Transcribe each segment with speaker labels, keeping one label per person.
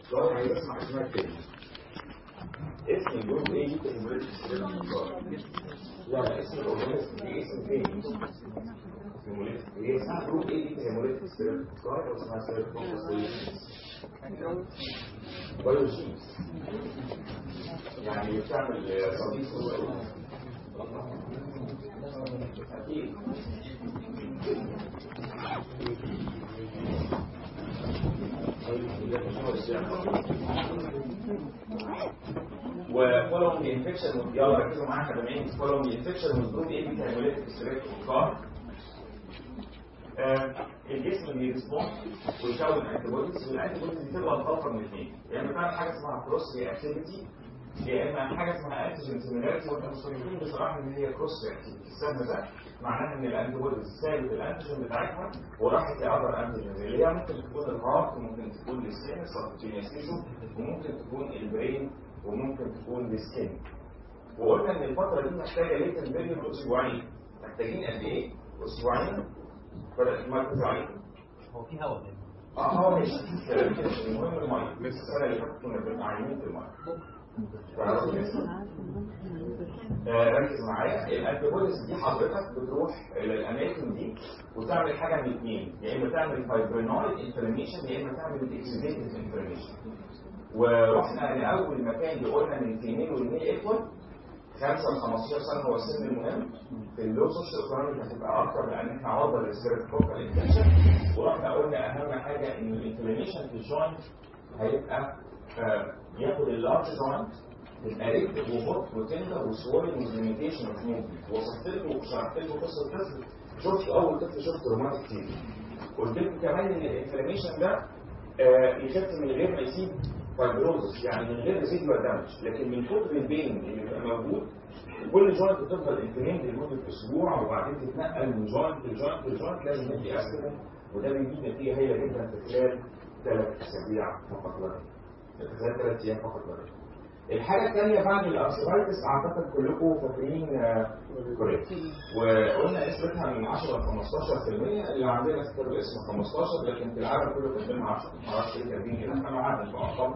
Speaker 1: ظاهر عايز اسمع اسمها كده اسم الجروب ايه دي هيموليتيك لا لا اسم الاورجانيزم دي اسم تاني هيموليتيك هي اسمها جروب ايه دي هيموليتيك ستيرن او اسمها ستيرن بايوجينز يعني بتعمل صديق اكيد وفولوم انفكشن يلا ركزوا معايا يا جماعه فولوم انفكشن والجروب ايه بتاع هيموليتيك ستريت كار الجسم بيرسبوند ويكون انتي بوديز والانتي بوديز دي تبقى متوفر من اثنين يا اما تعمل حاجه اسمها كروس رياكتيفيتي يا اما حاجه اسمها انتيجين سيميلاريتي واحنا مصنفين بصراحه ان هي كروس رياكتيفيتي السهم ده معناها ان الانتي بوديز سابت الانتيجين بتاعتها وراحت لاذر انتيجينز اللي هي ممكن تكون الهارت وممكن تكون السين سبكوتينيوس تيشو وممكن تكون البرين وممكن تكون السكين وقلنا ان الفتره دي محتاجه ليتن بيريود اسبوعين محتاجين قد ايه؟ اسبوعين بدات المركز عليه
Speaker 2: هو في هواء هنا
Speaker 1: اه هو ماشي المهم الميه السنه اللي فاتت كنا بنعينين في الميه تعرفوا ليه؟ آه، ركز معايا الانتيبوديز دي حضرتك بتروح الى الاماكن دي وتعمل حاجه من اثنين يا اما تعمل فايبرينويد انفلاميشن يا اما تعمل اكسيديتيف انفلاميشن ورحنا لاول مكان اللي قلنا من فيميل والميل ايكوال 5 ل 15 سنه هو السن المهم في اللو سوشيال ايكونوميك هتبقى اكتر لان احنا عرضه للسيرت فوكال انفكشن ورحنا قلنا اهم حاجه ان الانفلاميشن في الجوينت هيبقى آه، ياخد اللارج جوينت يبقى ريكتد وهوت وتندر وسوالين وليميتيشن اوف موفمنت وصفت له وشرحت له قصه طفل شفت اول طفل شفت روماتيك كتير قلت لكم كمان ان الانفلاميشن ده آه، يخف من غير ما يسيب فايبروزس يعني من غير ريزيدوال دامج لكن من كتر البين اللي بيبقى موجود كل جوينت بتفضل انفلامد لمده اسبوع وبعدين تتنقل من جوينت لجوينت لجوينت لازم ندي اسبرين وده بيجيب نتيجه هايله جدا في خلال ثلاث اسابيع فقط لا غير في خلال ثلاث ايام فقط لا غير الحاجة الثانية بعد الأرثرايتس أعتقد كلكم فاكرين آه، كوريت وقلنا نسبتها من 10 ل 15% اللي عندنا كتاب اسمه 15 لكن في العالم كله كاتبينها 10 ما اعرفش ايه كاتبين كده احنا معانا في أرقام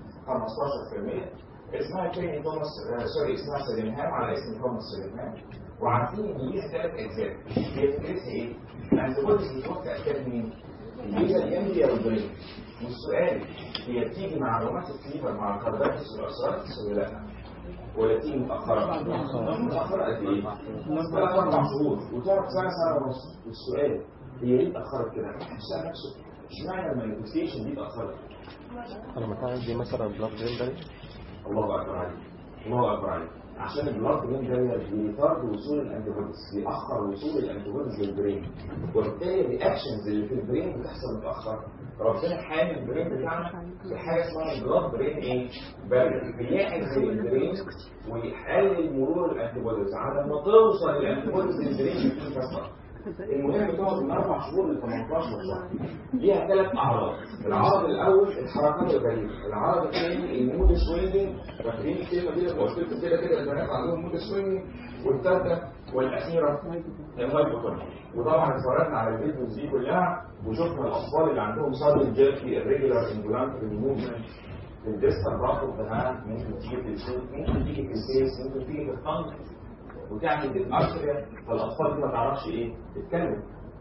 Speaker 1: 15% اسمها كيني توماس آه، سوري اسمها سليمهام على اسم توماس سليمهام وعارفين ان ليها ثلاث اجزاء هي فكرتها ايه؟ الانتيبوديز بتروح تاكد مين؟ الليزا اليملي والبرين والسؤال هي بتيجي مع روماتيك فيفر مع الكاردايتس والارثرايتس ولا لا؟ ولا تيجي متأخرة؟ متأخرة قد إيه؟ ثلاث أربع شهور وتقعد سنة سنة ونص والسؤال هي ليه اتأخرت كده؟ يسأل نفسه اشمعنى المانيفستيشن دي اتأخرت؟
Speaker 3: انا مكان عندي مثلا بلاك جيمبري
Speaker 1: الله أكبر عليك الله أكبر عليك عشان البلاد برين بارير بيطرد وصول الانتيبوديز بيأخر وصول الانتيبوديز للبرين وبالتالي الرياكشنز اللي في البرين بتحصل متأخر ربنا حامل البرين بتاعنا بحاجه اسمها البلاد برين ايه؟ بارير بيعزل البرين ويقلل مرور الانتيبوديز على ما توصل الانتيبوديز للبرين بتكون كسر المهم تقعد من اربع شهور ل 18 شهر ليها ثلاث اعراض العرض الاول الحركات الغريبه العرض الثاني المود سوينجنج فاكرين الكلمه دي لما قلت لكم كده كده البنات عندهم مود سوينجنج والثالثه والاخيره الهايبوتونيا وطبعا اتفرجنا على الفيديوز دي كلها وشفنا الاطفال اللي عندهم سادن جيركي الريجولار انجولانتري موفمنت في الديستال باك اوف ذا هاند ممكن تيجي في الصوت ممكن تيجي في السيس ممكن تيجي في الطنج وتعمل بالارتريا فالاطفال دي ما تعرفش ايه تتكلم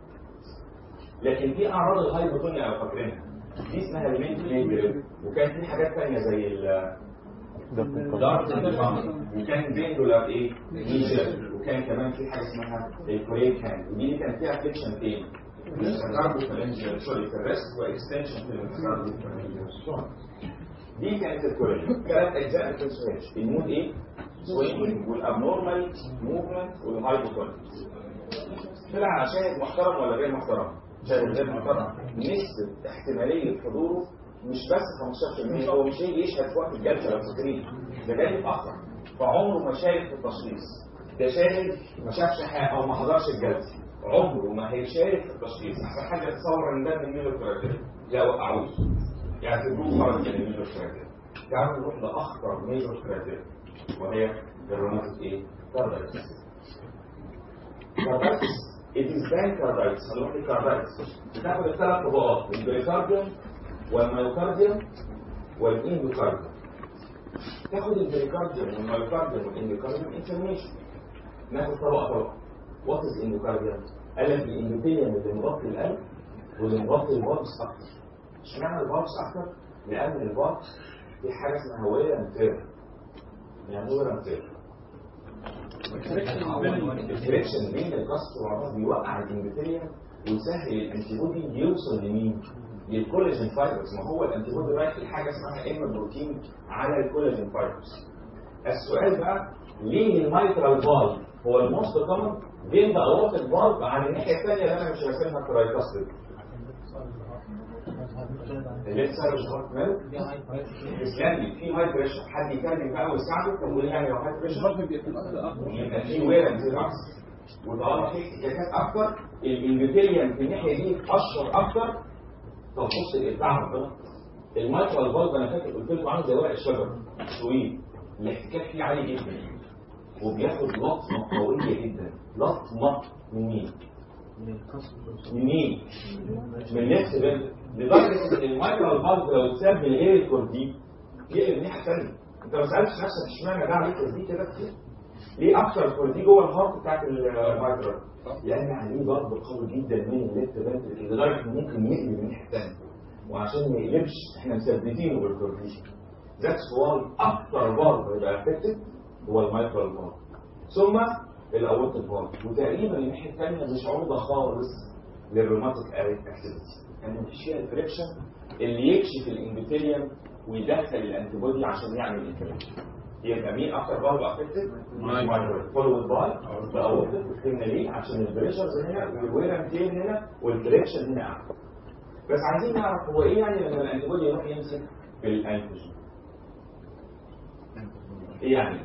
Speaker 1: لكن في اعراض الهايبوتونيا لو فاكرينها دي اسمها المينت وكان في حاجات ثانيه زي ال دارت وكان بيندولار ايه نيشر وكان كمان في حاجه اسمها الكوريك هاند ودي اللي كان فيها فيكشن تاني الكاردو فالنجر سوري في الريست واكستنشن في الكاردو فالنجر دي كانت الكوريك ثلاث اجزاء ما تنسوهاش المود ايه سوينج والابنورمال موفمنت والهايبوتونيك طلع شاهد محترم ولا غير محترم شاهد غير محترم نسبة احتمالية حضوره مش بس 15% هو مش هيجي يشهد في وقت الجلسة لو فاكرين ده جاي متأخر فعمره ما شارك في التشخيص ده شاهد ما شافش حاجة أو ما حضرش الجلسة عمره ما هيشارك في التشخيص أحسن حاجة تصور إن ده من ميلو كرايتيريا لا وقعوه يعتبروه خرج من الميلو كرايتيريا تعالوا نروح لأخطر ميلو كرايتيريا وهي الروماتيك إيه؟ كاردايتس كاردايتس it is pancreatitis هنروح للكاردايتس بتاخد الثلاث طبقات البريكارديوم والميوكارديوم والاندوكارديوم تاخد البريكارديوم والمايوكارديوم والاندوكارديوم انفلاميشن ناخد طبقه طبقه وات از اندوكارديوم قال لك الاندوثيليوم اللي مغطي القلب واللي مغطي الفالفس اكتر اشمعنى الفالفس اكتر؟ لان الفالفس في حاجه اسمها ويرم تير يعني ايه ويرم تير؟ الفريكشن بين الكسر والعضلات بيوقع الاندوثيليوم ويسهل الانتيبودي يوصل لمين؟ للكولاجين فايبرز ما هو الانتيبودي رايح لحاجه اسمها ام بروتين على الكولاجين فايبرز السؤال بقى ليه المايترال فالف هو الموست كومن بين ضغوط الفالف عن الناحيه الثانيه اللي انا مش راسمها ترايكاستيك اللي لسه مش عارف ماله اسلامي في هاي بريشر حد يكلم بقى ويساعده طب وليه يعني لو هاي بريشر يبقى في ويرم في العكس وطالما في احتكاكات اكتر الاندوثيليوم في الناحيه دي اشهر اكتر طب بص الابداع ربنا المايكرال فالف انا فاكر قلت لكم عامل زي ورق الشجر طويل الاحتكاك فيه عالي جدا وبياخد لطمه قويه جدا لطمه من مين؟ من مين؟ من نفس بنت لدرجه ان المايكرال فالف لو اتساب من غير الكوردي يقلب الناحيه الثانيه انت ما سالتش نفسك اشمعنى ده عليه كوردي كده كتير؟ ليه اكتر كوردي جوه الهارت بتاعت المايكرال؟ لان عليه ضرب قوي جدا من الليفت فنتريكل لدرجه انه ممكن يقلب الناحيه الثانيه وعشان ما يقلبش احنا مثبتينه بالكوردي ذاتس واي اكتر فالف هيبقى افكتد هو المايكرال فالف ثم الاورتيك فالف وتقريبا الناحيه الثانيه مش عرضه خالص للروماتيك اكتيفيتي يعني مفيش فيها الفريكشن اللي يكشف الاندوثيليوم ويدخل الانتيبودي عشان يعمل انفلاميشن يبقى مين اكتر فالف افكتد؟ مايكرال فولود باي الاورتيك وفهمنا ليه عشان البريشرز هنا والويرمتين هنا والفريكشن هنا اعلى بس عايزين نعرف هو ايه يعني لما الانتيبودي يروح يمسك في الانتيجين ايه يعني؟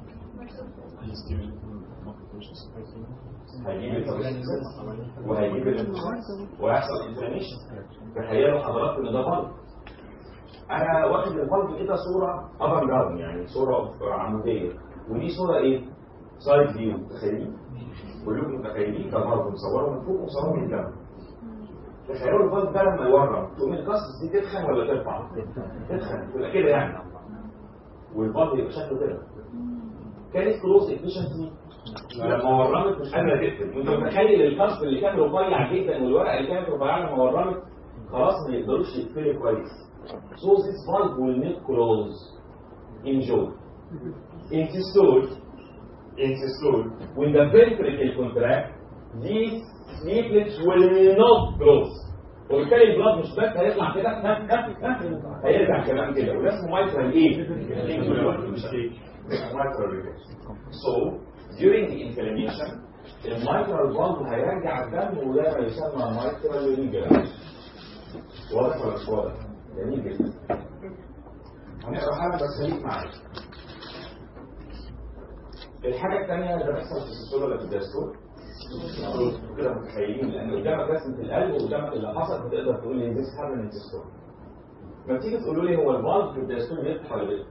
Speaker 1: هيجيب التوكسيكس وهيجيب الانفلاميشن ويحصل انفلاميشن تخيلوا حضراتكم ان ده فالف انا واخد الفالف كده صوره ابر جراوند يعني صوره عموديه ودي صوره ايه؟ سايد فيو متخيلين؟ كلكم متخيلين ده فالف مصوره من فوق ومصوره من جنب تخيلوا الفالف ده لما يورم تقوم القصص دي تتخن ولا ترفع؟ تتخن تبقى كده يعني والفالف يبقى شكله كده كانت كلوز افيشنسي لما ورمت مش قادره تقفل وانت متخيل الكسر اللي كان رفيع جدا والورقه اللي كانت رفيعه لما ورمت خلاص ما يقدروش يقفلوا كويس so this valve will not close in jaw in systole in systole when the ventricle contract these leaflets will not close وبالتالي البلاد مش بس هيطلع كده ها ها ها هيرجع كمان كده وده اسمه مايترال ايه؟ mitral regression. So, during the inflammation, المايترال valve هيرجع الدم وده ما يسمى mitral regression. واضح ولا مش واضح؟ جميل جدا. هنقرا حاجه بس خليك معايا. الحاجه الثانيه اللي بتحصل في السيستول ولا في الدايستول كده متخيلين لان قدامك رسمه القلب وقدامك اللي حصل فتقدر تقول لي ذيس هابن ان السيستول. ما تيجي تقولوا لي هو الفالف في الدايستول بيفتح ولا بيقفل؟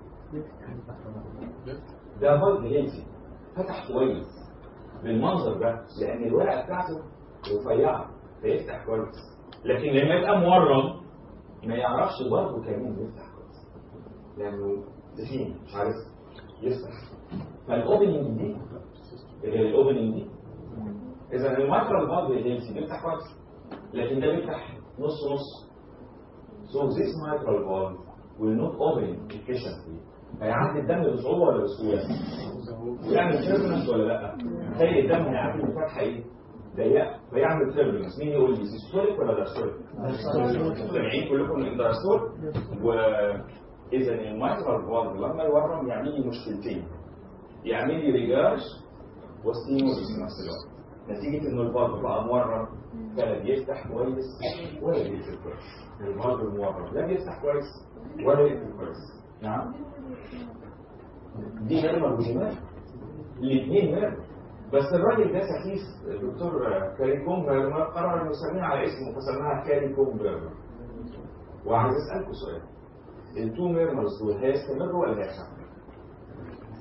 Speaker 1: ده فالف هيلثي فتح كويس بالمنظر ده لان الورقه بتاعته رفيعه فيفتح كويس لكن لما يبقى مورم ما يعرفش برضه كمان يفتح كويس لانه تخين مش عارف يفتح فالاوبننج دي غير الاوبننج دي اذا المايكرو فالف هيلثي بيفتح كويس لكن ده بيفتح نص نص so this mitral valve will not open efficiently هيعدي الدم بصعوبة ولا بسهولة؟ ويعمل تيربنس ولا لا؟ تخيل الدم هيعدي من فتحة ايه؟ ضيقة فيعمل تيربنس مين يقول لي سيستوليك ولا داستوليك؟ سامعين كلكم ان داستول واذا المايترال فالف لما يورم يعمل لي مشكلتين يعمل لي ريجارش وستيمولس في نفس الوقت نتيجة ان الفالف بقى مورم فلا بيفتح كويس ولا بيقفل كويس الفالف المورم لا بيفتح كويس ولا يقفل كويس نعم دي ميرمر وجمال الاثنين ميرمر بس الراجل ده سخيف الدكتور كاريكوم ميرمر قرر انه يسميها على اسمه فسماها كاريكوم ميرمر وعايز اسالكم سؤال التو ميرمرز دول هيستمروا ولا هيحصلوا؟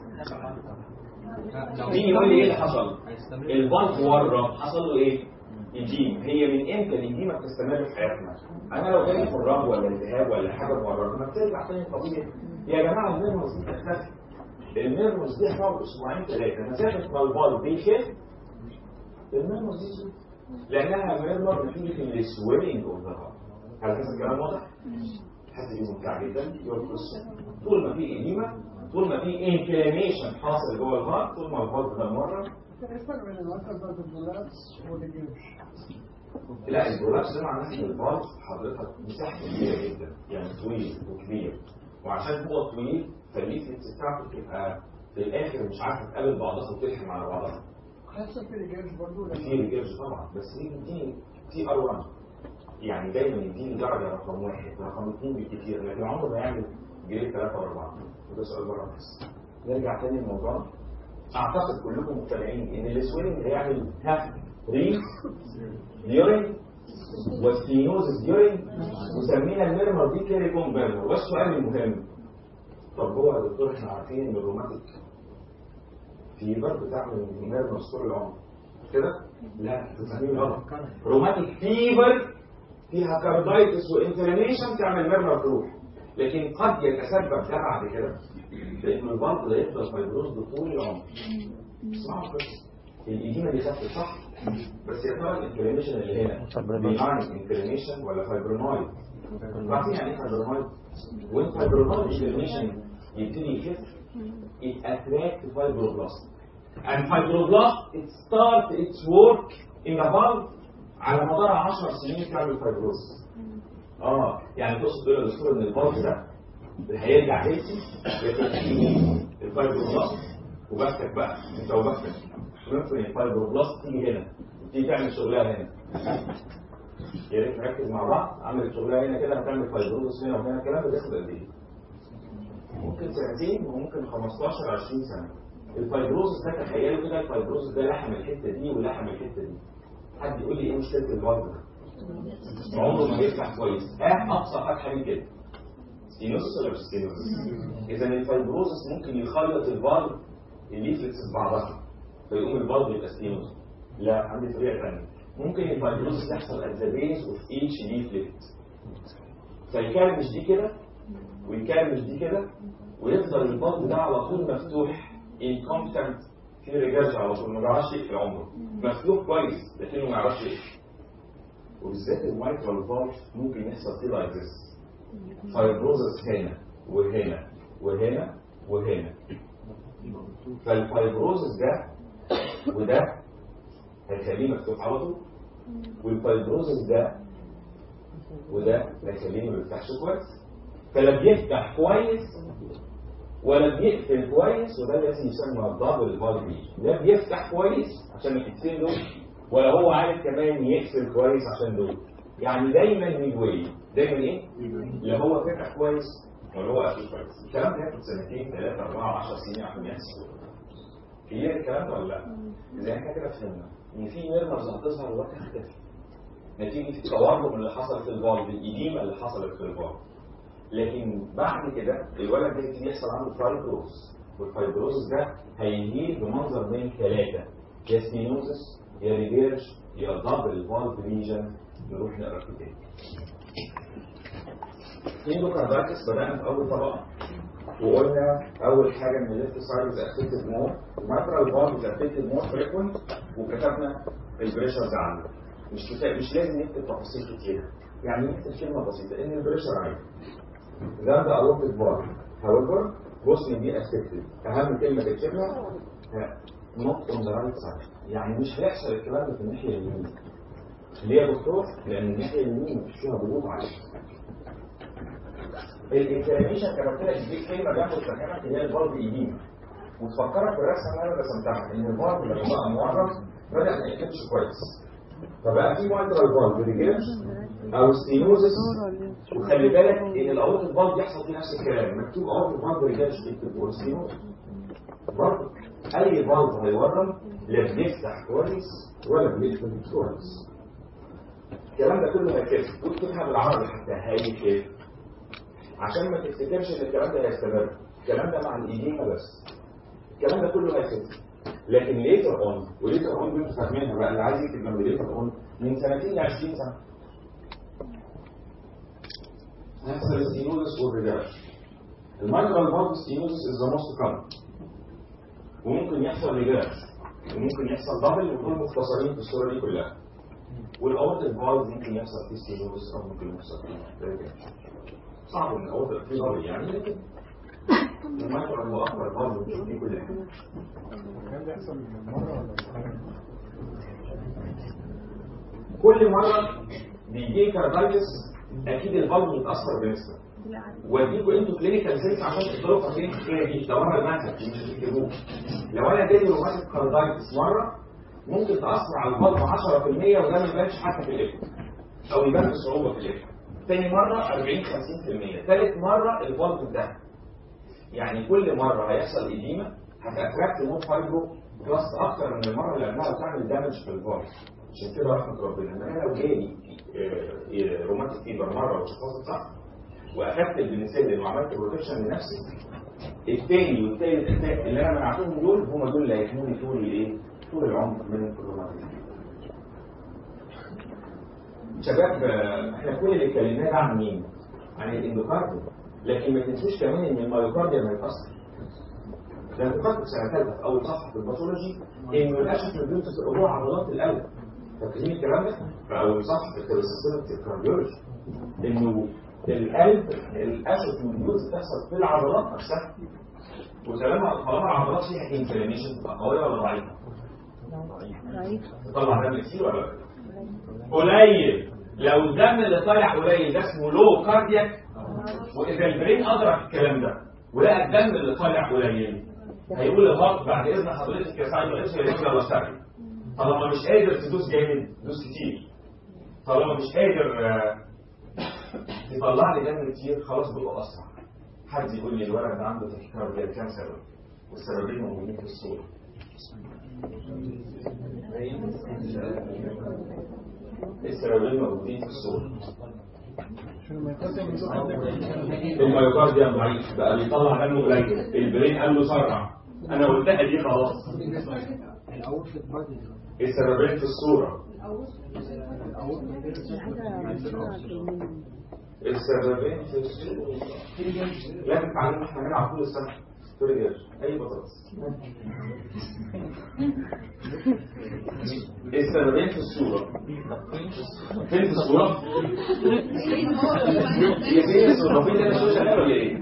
Speaker 1: مين يقول لي ايه اللي حصل؟ البنك ورم حصل له ايه؟ إديمة هي من إمتى الإديمة بتستمر في حياتنا؟ أنا لو جالي خراب ولا التهاب ولا حاجة مؤرقة ما بترجع تاني طبيعي يا جماعة الميرمز دي تختفي الميرمز دي هتقعد أسبوعين ثلاثة مسافة ما البال بيخف الميرمز دي تزول. لأنها ميرمر نتيجة السويلنج أوف ذا هارت هل هذا الكلام واضح؟ حد فيه ممتع جدا يرقص طول ما في إديمة طول ما في انفلاميشن حاصل جوه الهارت طول ما الهارت ده مرة
Speaker 2: الفرق بين الوتر بارت البولابس والجيوش
Speaker 1: لا البرولابس ده معناه ان البلط حضرتك مساحته كبيره جدا يعني طويل وكبير وعشان هو طويل فالليفلتس بتاعته بتبقى في الاخر مش عارفه تقابل بعضها وتلحم على بعضها
Speaker 2: هيحصل في الجيوش برضه
Speaker 1: في
Speaker 2: لما
Speaker 1: ريجيرج طبعا بس دي دي تي ار 1 يعني دايما يديني درجه رقم واحد رقم اثنين بالكثير لكن عمره ما يعمل جريد ثلاثه واربعه وده سؤال بره بس نرجع تاني للموضوع اعتقد كلكم متابعين ان السويلنج هيعمل ها ريس ديورين والسينوزس ديورين وسمينا الميرمر دي كاري كوم بيرمر والسؤال المهم طب هو يا دكتور احنا عارفين ان الروماتيك فيبر بتعمل ميرمر طول العمر كده؟ لا تفهمين غلط روماتيك فيبر فيها كاردايتس وانفلاميشن تعمل ميرمر تروح لكن قد يتسبب ده بعد كده لان البلط ده يفضل فايبروز طول العمر اسمعوا القصه الإديمة دي خفت صح بس يا ترى الانفلاميشن اللي هنا بيعني انفلاميشن ولا فايبرونويد عارفين يعني ايه فايبرونويد وين فايبرونويد انفلاميشن يبتدي يخف it attract fibroblast and fibroblast it start its work in the bulb على مدار 10 سنين تعمل فايبروز اه يعني تقصد تقول للدكتور ان البلب ده هيرجع هيلثي الفايبروبلاست وبختك بقى انت وبختك ممكن الفايبروبلاست تيجي هنا تيجي تعمل شغلها هنا يا ريت نركز مع بعض عملت شغلها هنا كده هتعمل فايبروز هنا وهنا الكلام ده بياخد قد ايه؟ ممكن سنتين وممكن 15 20 سنه الفايبروز ده تخيلوا كده الفايبروز ده لحم الحته دي ولحم الحته دي حد يقول لي ايه مشكله البلب ده؟ عمره ما بيفتح كويس اه اقصى فتحه من كده ستينوسس ولا مش ستينوسس اذا الفايبروزس ممكن يخلط البلب الليفلتس ببعضها فيقوم البلب يبقى ستينوس لا عندي طريقه ثانيه ممكن الفايبروزس يحصل at the base of each leaflet فيكرمش دي كده ويكرمش دي كده ويفضل البلب ده على طول مفتوح incompetent في رجاج على طول ما بيعرفش يقفل عمره مفتوح كويس لكنه ما يعرفش يقفل وبالذات المايكرو فالف ممكن يحصل فيه لايك ذس فايبروزس هنا وهنا وهنا وهنا فالفايبروزس ده وده هيخليه مفتوح على طول والفايبروزس ده وده هيخليه ما بيفتحش كويس فلا بيفتح كويس ولا بيقفل كويس وده الذي يسمى الدبل فالفي لا بيفتح كويس عشان الحتتين دول ولا هو عارف كمان يقفل كويس عشان دول يعني دايما ميد واي دايما ايه؟ لا هو فتح كويس ولا هو قافل كويس الكلام ده ياخد سنتين ثلاثة أربعة 10 سنين عشان يحصل هي الكلام ده ولا لا؟ زي احنا كده فهمنا ان في ميرمرز هتظهر وهتختفي نتيجة التورم اللي حصل في الفالف الإديمة اللي حصلت في الفالف لكن بعد كده الولد ده يبتدي يحصل عنده فايبروز والفايبروز ده هيهيل بمنظر من ثلاثة يا ستينوزس يا ريفيرج يا دبل فالف ريجن نروح نقرا الكتاب اندوكاردايتس بدأنا في أول طبقة وقلنا أول حاجة إن الليفت سايد از افكتد مور الماترال فالف از افكتد مور فريكونت وكتبنا البريشرز عنده مش كتاب مش لازم نكتب تفاصيل كتير يعني نكتب كلمة بسيطة إن البريشر عالي ده ده أروبة بار however بص إن دي افكتد أهم كلمة تكتبها نوت اون ذا رايت سايد يعني مش هيحصل الكلام ده في الناحية اليمين ليه يا دكتور؟ لأن الناحية اليمين مش فيها ضغوط عالية الانفلاميشن كتبت لك دي كلمه جنب مكانك اللي هي البلب يمين وتفكرك بالرسمه اللي انا رسمتها ان البلب لما بقى مورم بدا ما يكتبش كويس فبقى في مايكرو البلب ريجيرش او ستينوزس وخلي بالك ان الاوت البلب يحصل فيه نفس الكلام مكتوب اوت البلب ريجيرش بيكتب ستينوزس برضه اي بلب هيورم لا بيفتح كويس ولا بيقفل كويس الكلام ده كله هيكتب واكتبها بالعربي حتى هيكتب عشان ما تفتكرش ان الكلام ده هيستمر الكلام ده مع الايديما بس الكلام ده كله هيختفي لكن ليتر اون وليتر اون انتوا فاهمينها بقى اللي عايز يكتب جنب ليتر اون من سنتين ل 20 سنه هيحصل الستينوزس والريجاش المايكرال فالف ستينوزس از ذا موست كومن وممكن يحصل ريجاش وممكن يحصل دبل ودول مختصرين في الصوره دي كلها والاورت الفالف ممكن يحصل فيه ستينوزس او ممكن يحصل فيه ريجاش صعب ان الاورت فيه دبل يعني لكن المايكرال هو اكبر فالف بنشوف فيه كل حاجه
Speaker 2: كان بيحصل مرة ولا مرة؟
Speaker 1: كل مره بيجي كاردايتس اكيد الفالف متاثر بنسبه واديكوا انتوا كلينيكال سيلز عشان تقدروا فاكرين الحكايه دي لو انا المثل دي مش هتفتكروه لو انا جالي روماتيك كاردايتس مره ممكن تاثر على الفالف 10% وده ما يبانش حتى في الايكو او يبان بصعوبه في الايكو تاني مره 40 50% ثالث مره الفالف انتهى يعني كل مره هيحصل ايديما هتاتراكت مود فايبرو بلس اكتر من المره اللي قبلها وتعمل دامج في الفالف عشان كده رحمه ربنا ان انا لو جالي آه، آه، روماتيك فيبر مره وشخصت صح واخدت البنسلين وعملت بروتكشن لنفسي التاني والتالت اتاك اللي انا منعتهم دول هم دول اللي هيكونوا طول الايه؟ طول العمر من الروماتيك شباب آه، احنا كل اللي اتكلمناه ده عن مين؟ عن الاندوكارديوم لكن ما تنسوش كمان ان المايوكارديوم هيتاثر ده انا فكرت في سنه ثالثه في اول صفحه في الباثولوجي انه الاشف ريديوس هو عضلات القلب فاكرين الكلام ده؟ في اول صفحه في الكريستالات الكارديولوجي انه القلب الاشف ريديوس بتحصل في العضلات نفسها وطالما طالما العضلات فيها انفلاميشن تبقى قويه ولا ضعيفه؟ تطلع دم كتير ولا لا؟ قليل لو الدم اللي طالع قليل ده اسمه لو كاردياك واذا البرين ادرك الكلام ده ولقى الدم اللي طالع قليل هيقول للهارت بعد اذن حضرتك يا سعيد الاسم يلا سعيد طالما مش قادر تدوس جامد دوس كتير طالما مش قادر آه، يطلع لي دم كتير خلاص بيبقى اسرع حد يقول لي الولد ده عنده تكيكارديا كام سبب والسببين موجودين في الصوره السببين موجودين في الصوره
Speaker 2: عشان ما يقدم يزق
Speaker 1: الميوكارديوم ضعيف بقى بيطلع دم قليل البرين قال له سرع انا قلتها دي خلاص
Speaker 2: الأول في البادي
Speaker 1: السببين في الصوره السببين في الصوره لازم تعلمنا احنا نلعب طول السنه تريجر اي بطاطس السببين في الصوره فين في الصوره؟ يا سيدي الصوره فين ده مش شغال ولا ايه؟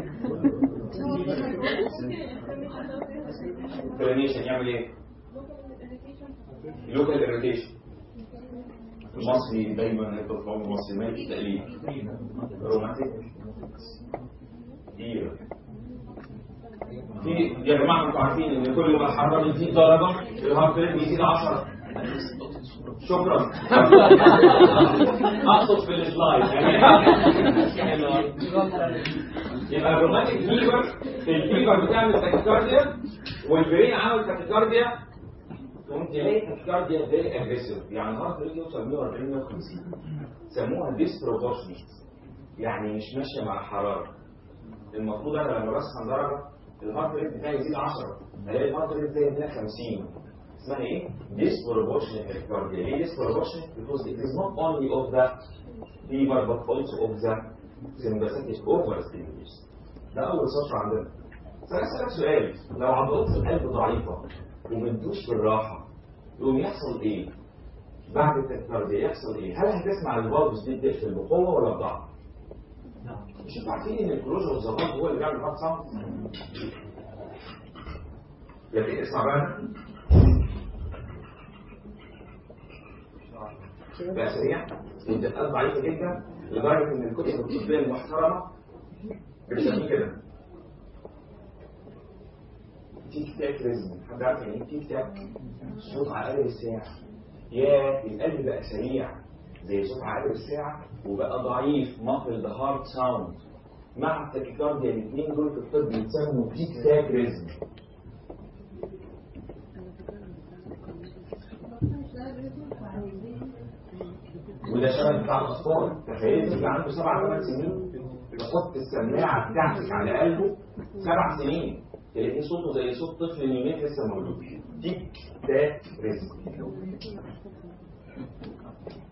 Speaker 1: كلانيشن يعمل ايه؟ لوكال اريتيشن المصري دايما يطلب عمر المصري ما يجي تقليد روماتيك دير في يا جماعه انتوا عارفين ان كل ما الحراره بتزيد درجه الهارت ريت بيزيد 10 شكرا اقصد في السلايد يعني يبقى الروماتيك فيبر الفيبر بتعمل تاكيكارديا والبرين عمل تاكيكارديا تقوم تلاقي تاكيكارديا فيري اجريسيف يعني الهارت ريت يوصل 140 150 سموها ديسبروبورشنت يعني مش ماشيه مع الحراره المفروض انا لما بسخن درجه الهارت ريت بتاعي يزيد 10 الاقي الهارت ريت زي 150 اسمها ايه؟ disproportionate tachycardia ليه disproportionate؟ because it is not only of the fever but also of the sympathetic overstimulation ده اول سطر عندنا فاسالك سؤال لو عضلات القلب ضعيفه ومدوش بالراحه يقوم يحصل ايه؟ بعد التكارديا يحصل ايه؟ هل هتسمع الفالفز دي بتقفل بقوه ولا بضعف؟ مش انتوا عارفين ان الكلوجر والظباط هو اللي بيعمل هارت ساوند؟ لكن اسمع بقى بقى سريع الدقات ضعيفه جدا لدرجه ان الكتب الطبيه المحترمه بتسميه كده تيك تاك ريزم حد عارف يعني ايه تيك تاك؟ صوت عقارب الساعه يا القلب بقى سريع زي صوت عقارب الساعه وبقى ضعيف مافل ذا هارت ساوند مع التاكيكارديا الاثنين دول في الطب بيتسموا تيك تاك ريزم وده شبه بتاع الاطفال تخيل طفل عنده سبع ثمان سنين يحط السماعه بتاعتك على قلبه سبع سنين تلاقيه صوته زي صوت طفل يومين لسه مولود تيك تاك رزق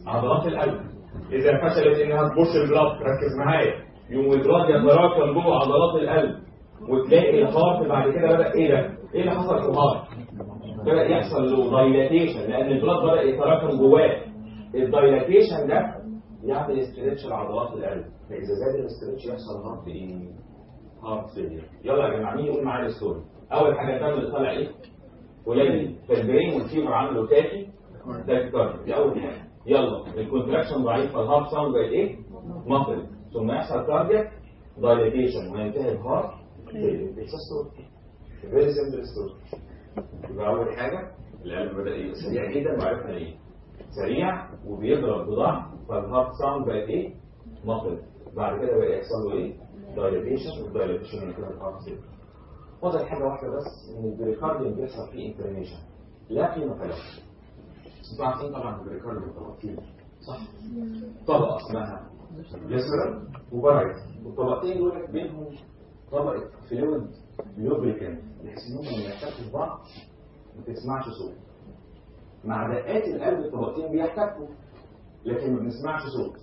Speaker 1: عضلات القلب اذا فشلت انها تبوش البلاد ركز معايا يوم البلاد يتراكم جوه عضلات القلب وتلاقي الهارت بعد كده بدا ايه ده؟ ايه اللي حصل في الهارت؟ بدا يحصل له دايلاتيشن لان البلاد بدا يتراكم جواه الدايلاتيشن ده يعمل استريتش لعضلات القلب فاذا زاد الاستريتش يحصل هارت ايه؟ هارت فيلير يلا يا جماعه مين يقول معايا الستوري اول حاجه الدم اللي طالع ايه؟ قليل فالبرين والفيبر عملوا تاكي تاكي دي اول حاجه يلا الكونتراكشن ضعيف فالهارت ساوند بقت ايه؟ مفرد ثم يحصل كاردياك دايليتيشن وينتهي بهارت اتس ستوري فيري سمبل ستوري يبقى اول حاجه القلب بدا يبقى سريع جدا وعرفنا ليه سريع وبيضرب بضعف فالهارت ساوند بقت ايه؟ مفرد بعد كده بقى يحصل له ايه؟ دايليتيشن والدايليتيشن من كده الهارت سيل فاضل حاجه واحده بس ان البريكارديوم بيحصل فيه انفلاميشن لا قيمه له انتوا عارفين طبعا البريكارديوم طبقتين صح طبقه اسمها جسر وبرايت والطبقتين دول بينهم طبقه فلويد لوبريكانت بحيث انهم لما يحتكوا في بعض ما تسمعش صوت مع دقات القلب الطبقتين بيحتكوا لكن ما بنسمعش صوت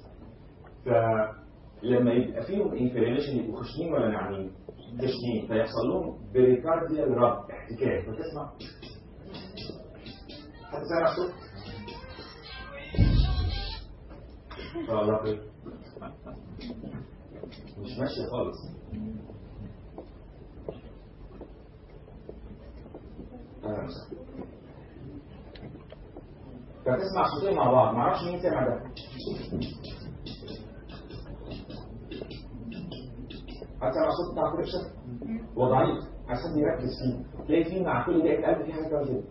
Speaker 1: فلما يبقى فيهم انفلاميشن يبقوا خشنين ولا ناعمين خشنين فيحصل لهم بريكارديال رب احتكاك فتسمع حد سامع صوت والله خير مش ماشي خالص أهلا وسهلا. فتسمع صوتين مع بعض معرفش مين سمع ده هتسمع صوت بتاع كل هو ضعيف عشان يركز فيه تلاقي فيه مع كل دقيقة قلب في حاجة كده كده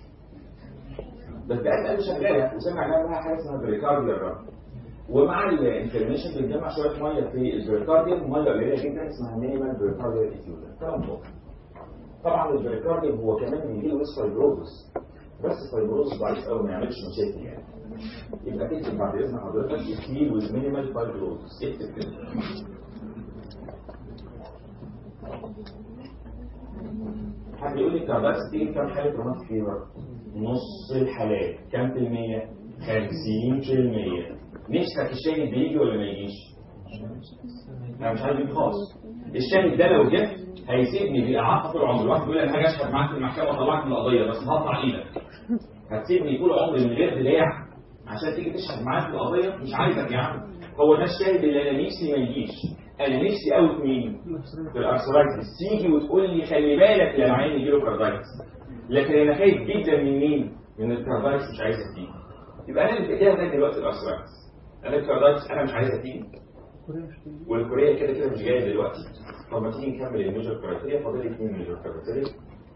Speaker 1: بس دقات قلب شغالة وسمع لها حاجة اسمها بريكارديال رب ومع الانفلاميشن بيتجمع شويه ميه في البريكارديوم ميه قليله جدا اسمها مينيمال بريكارديال ايفيوجن كلام فوق طبعا البريكارديوم هو كمان بيجي له فايبروزس بس فايبروزس ضعيف قوي ما يعملش مشاكل يعني يبقى تكتب بعد اذن حضرتك اكتيل ويز مينيمال فايبروزس اكتب كده حد يقول لي كاباسيتي كام حاله روماتيك فيبر نص الحالات كام في المية 50 في المية نفسك الشاهد بيجي ولا ما يجيش انا مش عايز يجي خالص الشاهد ده لو جه هيسيبني بإعاقة طول عمري واحد يقول لي انا هاجي اشهد معاك في المحكمة وطلعك من القضية بس هقطع ايدك هتسيبني طول عمري من غير دراع عشان تيجي تشهد معاك في القضية مش عايزك يا عم هو ده الشاهد اللي انا نفسي ما يجيش انا نفسي قوي في مين؟ في الارثرايتس تيجي وتقول لي خلي بالك يا عيني يجيله كاردايتس لكن انا خايف جدا من مين؟ من الكاردايتس مش عايزك تيجي يبقى انا اللي في ايديها لغايه دلوقتي الارثرايتس انا الكاردايتس انا مش عايزها تيجي والكوريه كده كده مش جايه دلوقتي طب ما تيجي نكمل الميجر كرايتيريا فاضل لي اثنين ميجر كرايتيريا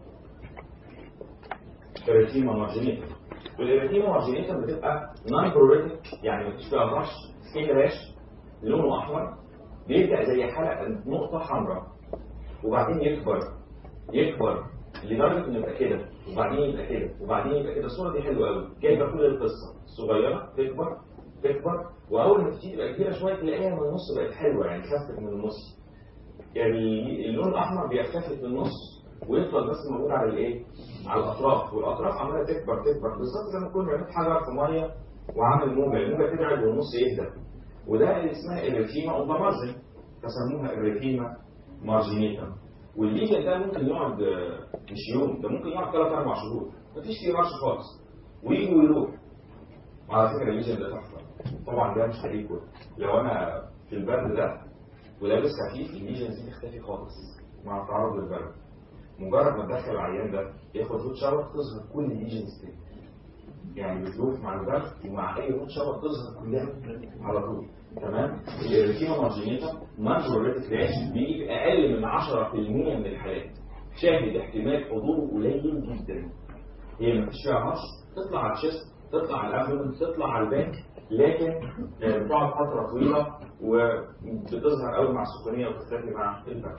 Speaker 1: اريتيما مارجينيتا والاريتيما مارجينيتا بتبقى نون بروريتك يعني مفيش فيها رش سكين راش لونه احمر بيبدا زي حلقه نقطه حمراء وبعدين يكبر يكبر لدرجه انه يبقى كده وبعدين يبقى كده وبعدين يبقى كده الصوره دي حلوه قوي جايبه كل القصه صغيره تكبر تكبر واول ما تبتدي تبقى كبيره شويه تلاقيها من النص بقت حلوه يعني خفت من النص يعني اللون الاحمر بيختفي من النص ويفضل بس موجود على الايه؟ على الاطراف والاطراف عماله تكبر تكبر بالظبط زي ما تكون رميت حجر في ميه وعامل موجه الموجه تبعد والنص يهدى وده اللي اسمها الريتيما اوف ذا مارجن فسموها الريتيما مارجينيتا والليجن ده ممكن يقعد آه، مش يوم ده ممكن يقعد ثلاث اربع شهور مفيش فيه رش خالص ويجي ويروح وعلى فكره الليجن ده تحفه طبعا ده مش هيكون لو انا في البرد ده ولابس خفيف الليجنز دي تختفي خالص مع التعرض للبرد مجرد ما تدخل العيان ده ياخد هوت شاور تظهر كل الليجنز تاني يعني بتروح مع البرد ومع اي هوت شاور تظهر كلها على طول تمام الريتيما مارجينيتا مانجوريتك ريش بيجي في اقل من 10% من الحالات شاهد احتمال حضوره قليل جدا هي ما فيش فيها هرش تطلع على الشيست تطلع على الابدومن تطلع على الباك لكن آه، بتقعد فتره طويله وبتظهر قوي مع السخونيه وتختفي مع البرد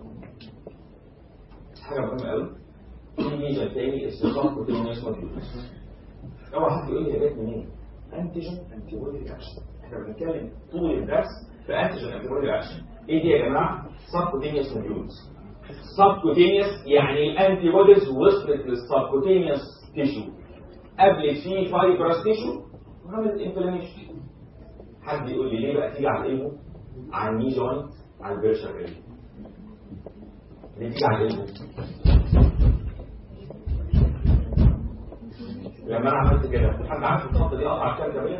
Speaker 1: حاجه مهمه قوي في ميزه تاني استخدام بروتين اسمه الجلوكوز اوعى حد يقول لي ده جت منين انتيجين انتي بودي رياكشن احنا بنتكلم طول الدرس في انتيجين انتي بودي رياكشن ايه دي يا جماعه سبكوتينيوس نيوز سبكوتينيوس يعني الانتي بوديز وصلت للسبكوتينيوس تيشو قبل في فايبرس تيشو وعمل انفلاميشن حد يقول لي ليه بقى تيجي على الالبو على الني جوينت على البرشر اريا ليه تيجي على الالبو لما انا عملت كده حد عارف الخط دي قطع كام كابيلر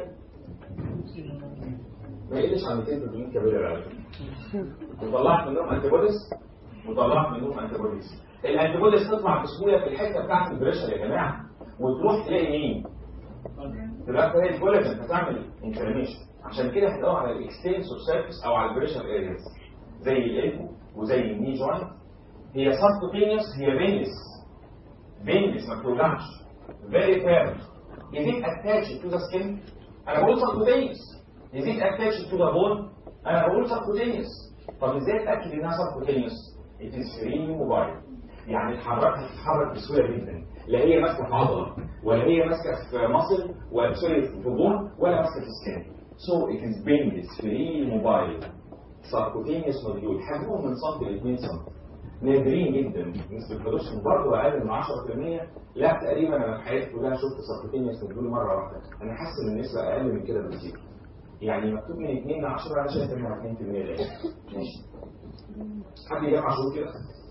Speaker 1: ما يقلش عن 200 300 كابيلر على فكره وطلعت منهم انتي بوديز وطلعت منهم انتي بوديز الانتي بوديز تطلع بسهوله في الحته بتاعت البريشر يا جماعه وتروح تلاقي مين؟ تبقى تلاقي الكولاجين هتعمل انفلاميشن عشان كده هتدور على الاكستنسور سيرفيس او على البريشر ارياز زي الالبو وزي الني جوينت هي سبكوتينيوس هي فينس فينس ما بتوجعش very fair is it attached to the skin انا بقول subcutaneous is it attached to the bone انا بقول subcutaneous طب ازاي اتاكد انها subcutaneous it is free mobile يعني تحركها تتحرك بسهوله جدا لا هي ماسكه في عضله ولا هي ماسكه في مصل ولا سوري في بون ولا ماسكه في سكين so it is painless free mobile subcutaneous module حجمهم من سم ل 2 سم نادرين جدا نسبة البرودكشن برضه اقل من 10% لا تقريبا انا في حياتي كلها شفت سبكوتينيوس مديول مره واحده انا حاسس ان النسبه اقل من كده بكتير يعني مكتوب من 2 ل 10 انا شايف انها 2% الان ماشي حد يجمع شهور كده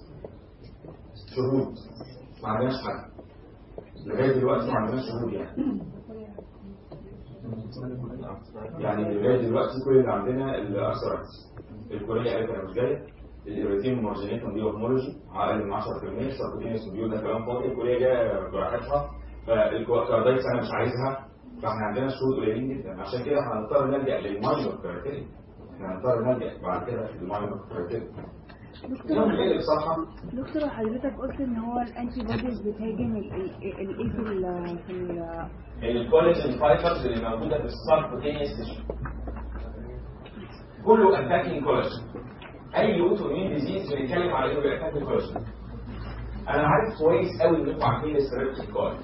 Speaker 1: شهود ما عندناش حد لغايه دلوقتي ما عندناش شهود يعني يعني لغايه دلوقتي كل اللي عندنا الارثرايتس الكوريه قالت انا مش جايه الايريتين مارجينيتوم دي هومولوجي اقل من 10% ساركوتينيوس بيقول ده كلام فاضي الكوريه جايه براحتها فالكاردايتس انا مش عايزها فاحنا عندنا شهود قليلين جدا عشان كده احنا هنضطر نلجا للماينور كرايتيريا احنا هنضطر نلجا بعد كده للماينور كرايتيريا يوم الليل بصراحه
Speaker 4: دكتور حضرتك قلت ان هو الانتي بوديز بتهاجم ال- ال- الايه في ال في ال
Speaker 1: الكولاجين فايبرز اللي موجوده في السبكوتينيوس تيشو كله اتاكينج كولاجين اي اوتو اميون ديزيز بنتكلم على انه بيأتاك الكولاجين انا عارف كويس قوي انكم عارفين الستريبتوكوكاي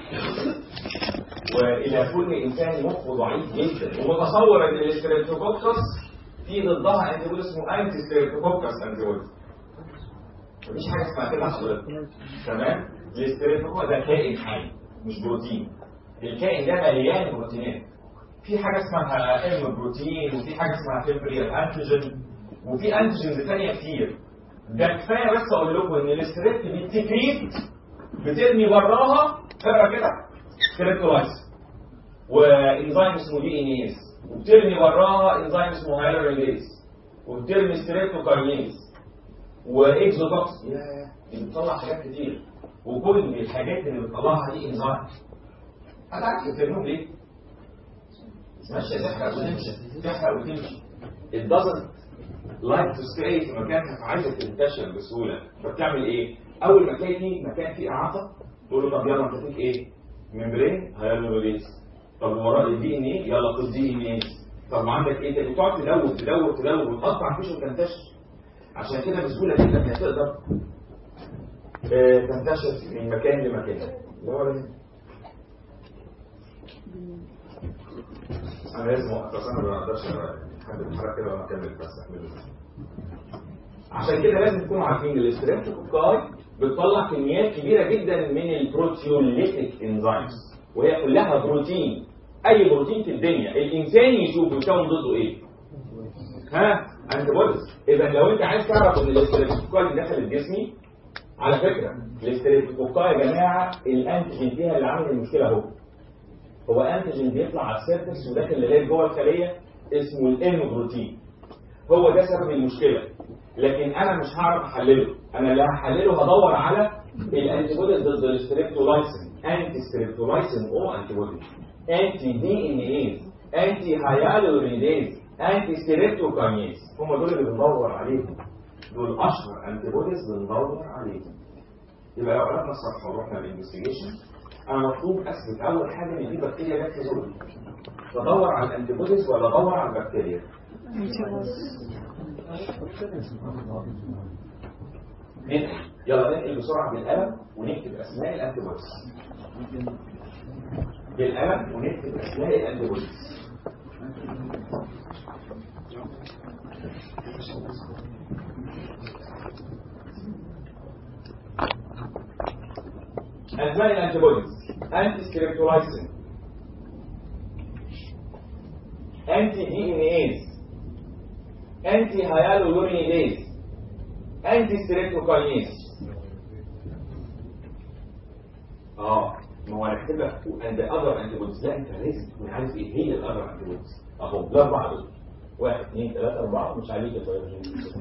Speaker 1: والى كل انسان مخه ضعيف جدا ومتصور ان الستريبتوكوكس في ضدها انتي اسمه انتي ستريبتوكوكس انتي مفيش حاجه اسمها كده حضرتك تمام الاستريبتوكوكس ده كائن حي مش بروتين الكائن ده مليان بروتينات في حاجه اسمها ام بروتين وفي حاجه اسمها فيبريال انتيجين وفي انتيجينز ثانيه كتير ده كفايه بس اقول لكم ان الاستريبت بالتكريت بترمي براها اقرا كده ستريبتولايز وانزيم اسمه دي ان ايز وبترمي براها انزيم اسمه هايلوريليز وبترمي ستريبتوكارنيز واكزوتوكس ياه دي بتطلع حاجات كتير وكل الحاجات اللي بتطلعها دي انزيم هتعرف ترميهم ليه؟ ماشية تحرق وتمشي تحرق وتمشي it doesn't like to stay في مكانها فعايزة تنتشر بسهولة فبتعمل ايه؟ أول ما تلاقي فيه مكان فيه إعاقة تقول له طب يلا أنت فيك ايه؟ ممبرين هيالوريز طب وراء الدي ان ايه؟ يلا خد دي ان ايه طب عندك ايه تاني؟ وتقعد تدور تدور تدور وتقطع فيش وتنتشر عشان كده بسهولة جدا هي تقدر آه، تنتشر من مكان لمكان اللي هو ده. انا لازم اوقف بس انا ما بقدرش حد يتحرك كده وانا اكمل بس اعمله عشان كده لازم تكونوا عارفين الاستريبتوكوكاي بتطلع كميات كبيره جدا من البروتيوليتيك انزيمز وهي كلها بروتين اي بروتين في الدنيا الانسان يشوف يكون ضده ايه ها انت بوديز اذا لو انت عايز تعرف ان الاستريبتوكوكاي اللي دخلت جسمي على فكره الاستريبتوكوكاي يا جماعه الانتيجين فيها اللي عامل المشكله اهو هو انتيجين بيطلع على السيرفكس وداخل لغايه جوه الخليه اسمه الام بروتين هو ده سبب المشكله لكن انا مش هعرف احلله انا اللي هحلله هدور على الانتي بوديز ضد الستريبتولايسين انتي ستريبتولايسين او انتي بودي انتي دي ان ايز انتي هايالوريديز انتي ستريبتوكاينيز هم دول اللي بندور عليهم دول اشهر انتي بوديز بندور عليهم يبقى لو قرأنا الصفحه ورحنا للانفستيجيشن انا مطلوب اثبت اول حاجه ان في بكتيريا جت في زوري بدور على الانتيبوديز ولا ادور على البكتيريا ننقل يلا ننقل بسرعه بالقلم ونكتب اسماء الانتيبوديز بالقلم ونكتب اسماء الانتيبوديز اسماء الانتيبوديز انتي سكريبتولايسين انتي دي ان ايز انتي هيالورونيديز انتي ستريبتوكاينيز اه ما هو هنكتب لك اند اذر انتي بوديز لا انت لازم تكون عارف ايه هي الاذر انتي بوديز اهو الاربعه دول واحد اثنين ثلاثه اربعه مش عليك يا طيب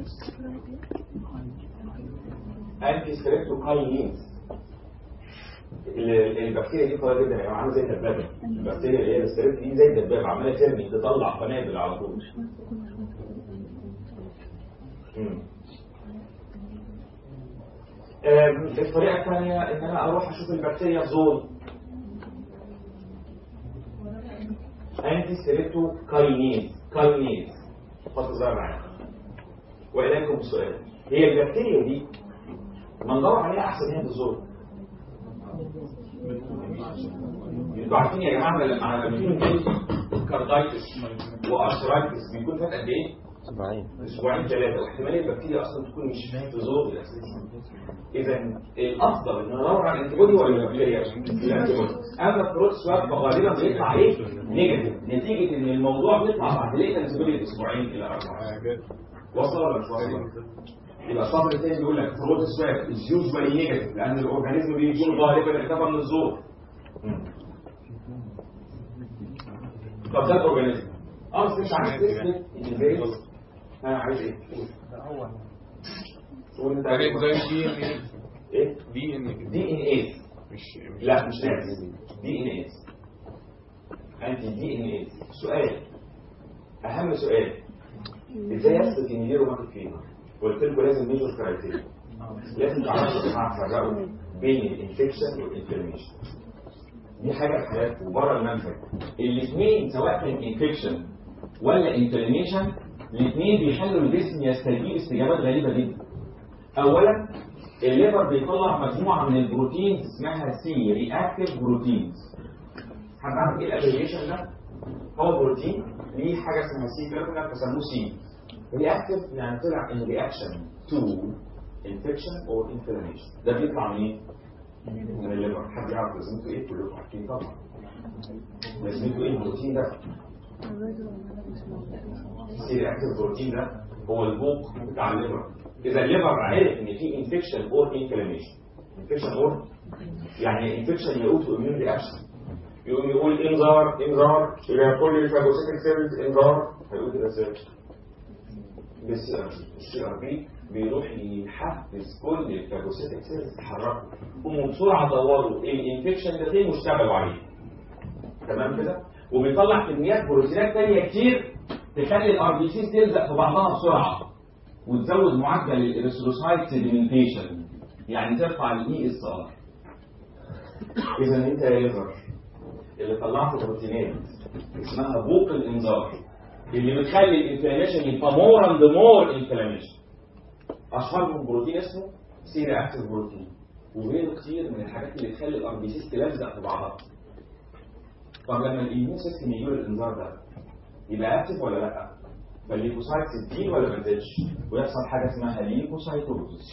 Speaker 1: انتي ستريبتوكاينيز ال- البكتيريا دي قويه جدا يا جماعه عامله زي الدبابه البكتيريا اللي هي الستريبت دي زي الدبابه عماله ترمي تطلع قنابل على طول مم. آم، الطريقه الثانيه ان انا اروح اشوف البكتيريا في زون انتي ستريبتو كاينيز كاينيز خط صغير معايا واليكم بسؤال هي البكتيريا دي ما ندور عليها احسن هي في الزون انتوا عارفين يا جماعه لما لما بيكون في كاردايتس واشرايتس بيكون فات قد ايه؟
Speaker 3: اسبوعين
Speaker 1: اسبوعين ثلاثه واحتمال البكتيريا اصلا تكون مش في زور الاساسي اذا الافضل ان ندور على الانتي بودي ولا البكتيريا؟ الانتي بودي اما البروت سواب فغالبا بيطلع ايه؟ نيجاتيف نتيجه ان الموضوع بيطلع بعد ليه الانتي بودي اسبوعين الى اربعه وصل ولا مش وصل؟ يبقى الصبر الثاني بيقول لك بروت سواب از يوجوالي نيجاتيف لان الاورجانيزم بيكون غالبا ارتفع من الزور طب ده الاورجانيزم اه بس مش عارف تثبت ازاي انا عايز ايه؟ قول انت عايز
Speaker 5: زي دي ان
Speaker 1: ايه؟
Speaker 5: دي ان
Speaker 1: دي ان ايه
Speaker 5: مش مش
Speaker 1: لا مش ناس دي ان ايه انت دي ان ايه سؤال اهم سؤال ازاي اثبت ان دي روماتيك فيبر قلت لكم لازم ميجر كرايتيريا لازم تعرفوا يا جماعه تفرقوا بين الانفكشن والانفلاميشن دي حاجه في حياتكم بره المنهج الاثنين سواء كان انفكشن ولا انفلاميشن الاثنين بيخلوا الجسم يستجيب استجابات غريبه جدا اولا الليفر بيطلع مجموعه من البروتينز اسمها سي رياكتيف بروتينز حد عارف ايه الابريشن ده هو بروتين ليه حاجه اسمها سي كيرفنا فسموه سي رياكتيف يعني طلع ان رياكشن تو انفكشن اور انفلاميشن ده بيطلع منين من الليفر حد يعرف لازمته ايه كلكم عارفين طبعا لازمته ايه البروتين ده سي رياكتيف بروتين ده هو البوق بتاع الليفر اذا الليفر عرف ان في انفكشن اور انفلاميشن انفكشن اور يعني انفكشن يقول تو اميون رياكشن يقوم يقول انذار انذار الى كل الفاجوسيتك سيلز انذار هيقول كده ازاي بالسي ار بي السي ار بي بيروح يحفز كل الفاجوسيتك سيلز تتحركوا قوموا بسرعه دوروا الانفكشن ده فين واشتغلوا عليه تمام كده وبيطلع كميات بروتينات تانية كتير تخلي الار بي سي تلزق في بعضها بسرعه وتزود معدل الاريثروسايت سيدمنتيشن يعني ترفع الاي اس ار اذا انت يا ليفر اللي طلعت بروتينات اسمها بوق الانذار اللي بتخلي الانفلاميشن يبقى مور اند مور انفلاميشن اشهرهم بروتين اسمه سي رياكتيف بروتين وغيره كتير من الحاجات اللي تخلي الار بي سي تلزق في بعضها طب لما الاميون سيستم يجي له الانذار ده يبقى اكتف ولا لا؟ فالليكوسايت تزيد ولا ما تزيدش؟ ويحصل حاجه اسمها ليكوسايتوزس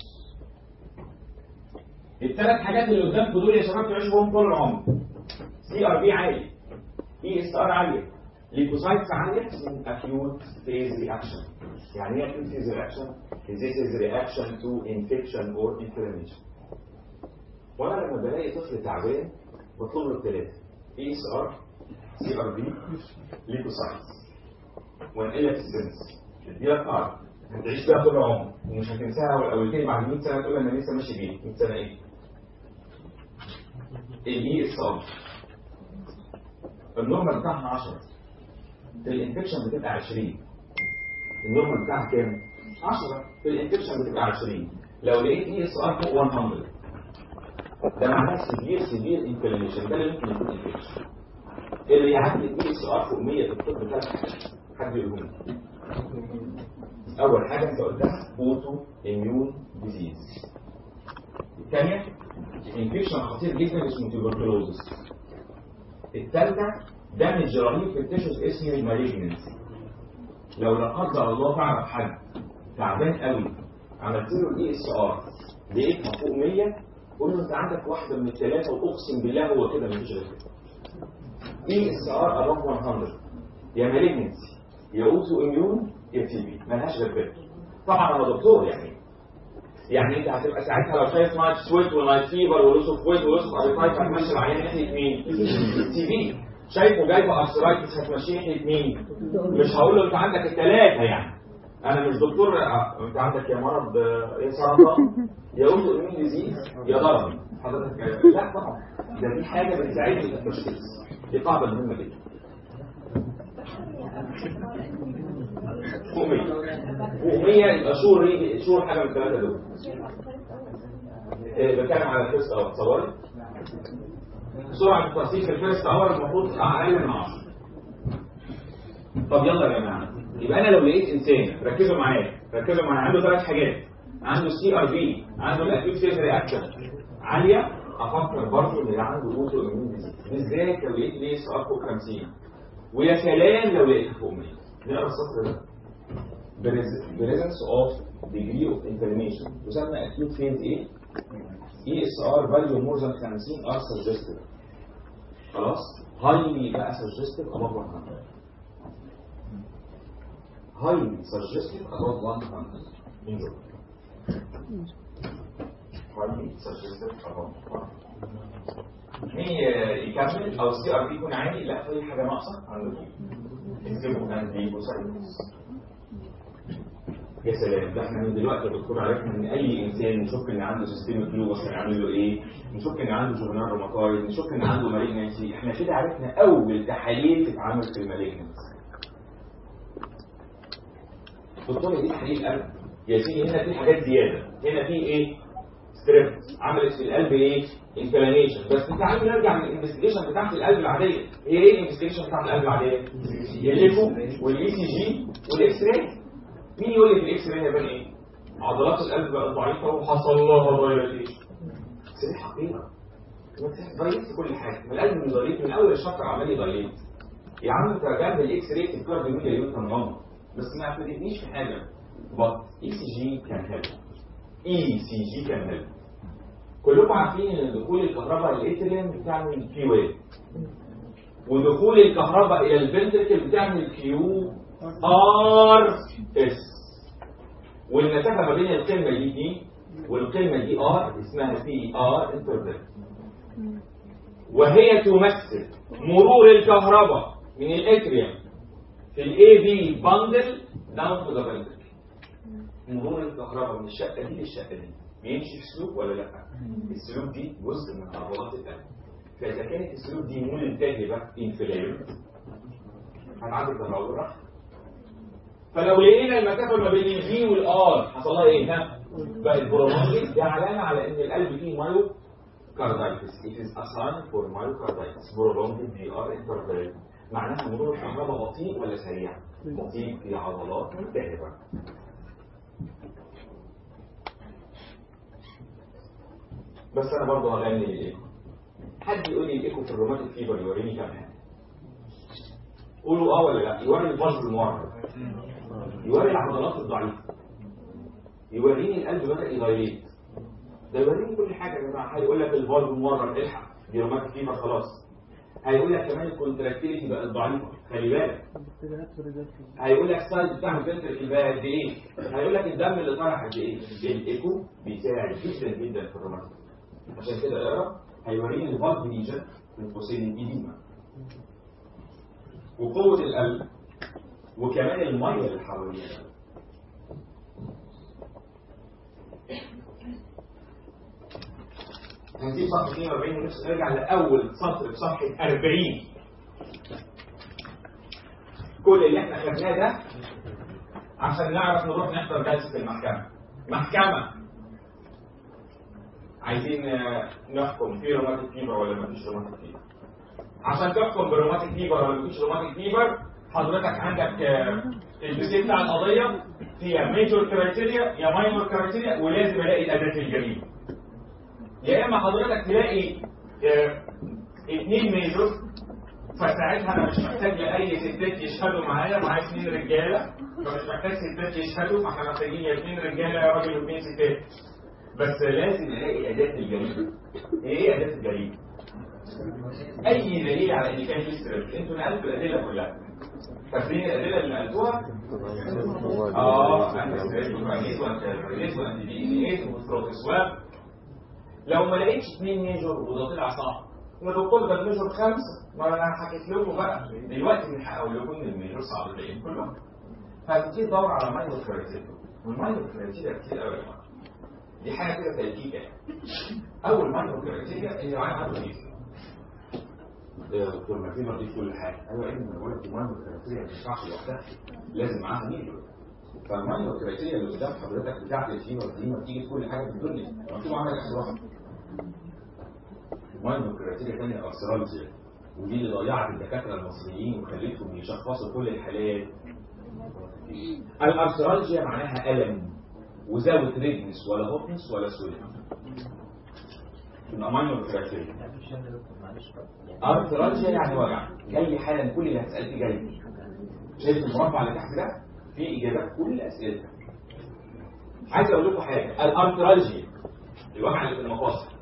Speaker 1: الثلاث حاجات اللي قدامكم دول يا شباب تعيشوا بهم طول العمر سي ار بي عالي اي اس ار عاليه ليكوسايتس عاليه اسمه اكيوت فيز رياكشن يعني ايه اكيوت فيز رياكشن؟ This is reaction to infection or inflammation وانا لما بلاقي طفل تعبان بطلب له الثلاثه اي اس ار سي ار بي ليكوسايتس وانقل لك السنس تديلك ارض هتعيش بيها طول العمر ومش هتنساها اول بعد 100 سنه تقول انا لسه ماشي بيه 100 سنه ايه؟ الاي اس ار النورمال بتاعها 10 الانفكشن بتبقى 20 النورمال بتاعها كام؟ 10 في الانفكشن بتبقى 20 لو لقيت اي اس ار فوق 100 ده معناه سيفير سيفير انفلاميشن ده اللي ممكن يكون انفكشن اللي يعدي الاي اس ار فوق 100 في الطب ثلاث حاجات حد يقول لي اول حاجه انت قلتها اوتو اميون ديزيز الثانيه انفكشن خطير جدا اسمه تيوبركلوزس الثالثه دامج رهيب في التيشوز اسمه المالجنسي لو لا قدر الله تعرف حد تعبان قوي عملت له الاي اس ار لقيتها فوق 100 قول له انت عندك واحده من الثلاثه واقسم بالله هو كده مفيش غير كده اي اس ار ابove 100 يا مالجنسي يا اوتو اميون يا تي بي ملهاش غير كده طبعا انا دكتور يعني يعني انت هتبقى ساعتها لو شايف نايت سويت ونايت فيبر ولوس اوف ويت ولوس اوف ابيتايت هتمشي العيان ناحيه مين؟ تي بي شايفه جايبه ارثرايتس هتمشيه ناحيه مين؟ مش هقول له انت عندك الثلاثه يعني انا مش دكتور آه، انت عندك يا مرض آه، يا سرطان يا اوتو اميون ديزيز يا ضرر حضرتك آه، لا طبعا ده دي حاجه بتساعدني في التشخيص دي قاعده مهمه جدا فوق 100 فوق 100 يبقى شور ريجي شور حاجه من الثلاثه دول إيه، بتكلم على الفيرست اور تصوري سرعه التصريف في الفيرست اور المفروض اقل من 10 طب يلا يا جماعه يبقى انا لو لقيت انسان ركزوا معايا ركزوا معايا عنده ثلاث حاجات عنده سي ار بي عنده الاكيوت فيز رياكشن عاليه افكر برضه ان عنده اوتو اميون ديزيز بالذات لو لقيت ليه سي ار فوق 50 ويا سلام لو لقيت فوق 100 نقرا السطر ده presence of degree of inflammation تسمى acute phase ايه؟ ESR value more than 50 are suggested خلاص highly بقى suggested above 100 highly suggested above 100 enjoy highly suggested above 100 مين يكمل او السي ار بي يكون عالي لا في حاجه ناقصه عنده اكتبوا كان دي يا سلام ده احنا من دلوقتي يا دكتور عرفنا ان اي انسان نشك ان عنده سيستم كلوبس هنعمل له ايه نشك ان عنده جورنال روماتويد نشك ان عنده مالجنسي احنا كده عرفنا اول تحاليل تتعمل في المالجنسي دكتور دي تحاليل قلب يا سيدي هنا في حاجات زياده هنا في ايه ستريب عملت في القلب ايه انفلاميشن بس تعالوا نرجع للانفستيجيشن بتاعت القلب العاديه هي ايه الانفستيجيشن بتاعت القلب العاديه الليفو والاي سي جي والاكس راي مين يقول لي في الاكس راي هيبان ايه عضلات القلب بقت ضعيفه وحصل لها فايراليشن بس دي حقيقه ضيقت كل حاجه من القلب من ضيق من اول الشفر عمال يضيق يا عم انت جنب الاكس راي في الكارديولوجيا يوم كان غلط بس ما اعتمدتنيش في حاجه but اي سي جي كان هيلب اي سي جي كان هيلب كلكم عارفين ان دخول الكهرباء الاتريوم بتعمل كيو ويف ودخول الكهرباء الى الفنتركل بتعمل كيو ار اس والمسافه ما بين القمه دي دي والقمه دي ار اسمها بي ار انترفال وهي تمثل مرور الكهرباء من الاتريوم في الاي في باندل داون تو ذا فنتركل مرور الكهرباء من الشقه دي للشقه دي بيمشي في سلوك ولا لا السلوك دي جزء من عضلات القلب فاذا كانت السلوك دي ملتهبه انفلام هنعدي الكهرباء بالراحه فلو لقينا المسافه ما بين الجي والار حصل لها ايه ها بقت برونكي دي علامه على ان القلب فيه مايو كاردايتس it is a sign for myocarditis prolonged VR interval معناها مرور الكهرباء بطيء ولا سريع بطيء في عضلات ملتهبه بس انا برضه هغني الايكو حد يقول لي الايكو في الروماتيك فيبر يوريني كام حاجه قولوا اه ولا لا يوري الفجر المورد يوري العضلات الضعيفه يوريني القلب بدا يغيريت ده يوريني كل حاجه يا جماعه هيقول لك الفالف مورد الحق دي روماتيك فيبر خلاص هيقول لك كمان الكونتراكتيليتي بقت ضعيفه خلي بالك هيقول لك السايز بتاع الفنتركل بقى قد ايه هيقول لك الدم اللي طالع قد ايه الايكو بيساعد جدا جدا في الروماتيك عشان كده اقرا هيوريني الفالف ليجن من قوسين ايديما وقوه القلب وكمان الميه اللي حوالين القلب هنجيب صفحه 42 ونفس نرجع لاول سطر في صفحه 40 كل اللي احنا خدناه ده عشان نعرف نروح نحضر جلسه المحكمه محكمه عايزين آه، نحكم في روماتيك فيبر ولا ما فيش روماتيك فيبر عشان تحكم بروماتيك فيبر ولا ما فيش روماتيك فيبر حضرتك عندك آه، البي بتاع القضيه فيها ميجور كرايتيريا يا ماينور كرايتيريا ولازم الاقي اداه الجريمه يا اما حضرتك تلاقي آه، اتنين ميجور فساعتها انا مش محتاج لاي ستات يشهدوا معايا معايا اتنين رجاله فمش محتاج ستات يشهدوا فاحنا محتاجين يا اتنين رجاله يا راجل واتنين ستات بس لازم نلاقي اداه الجريمه ايه اداه الجريمه اي دليل على ان كان في ستريس انتوا نقلتوا الادله كلها فاكرين الادله اللي قلتوها اه انا سمعت وانت دي ايه وبروتوسواب لو ما لقيتش اثنين ميجور وده طلع صح يا دكتور ده الميجور خمسه ما انا حكيت لكم بقى دلوقتي بنحقق لكم ان الميجور صعب تلاقيهم كلهم فهتبتدي تدور على ماينور كرايتيريا والماينور كرايتيريا كتير قوي يا جماعه دي حاجه كده تلكيكه اول ماينور كرايتيريا اللي عايز عنده فيزا يا دكتور ما في مرضي كل حاجه ايوه ايه انا بقول لك الماينور كرايتيريا ما ينفعش لوحدها لازم معاها ميجور فالماينور كرايتيريا اللي قدام حضرتك بتاعت الفيبر دي ما بتيجي في كل حاجه في الدنيا مكتوب عندك احترام ماينور كرايتيريا ثانيه ارسرالجيا ودي اللي ضيعت الدكاتره المصريين وخلتهم يشخصوا كل الحالات الارثرالجيا معناها الم وزاويه ريدنس ولا هوتنس ولا سويد يبقى ماينور كرايتيريا ارثرالجيا يعني وجع اي حاله من كل اللي هتسال فيه جاي شايف المربع اللي تحت ده فيه اجابات كل اسئلتك عايز اقول لكم حاجه الارثرالجيا الوجع اللي في المفاصل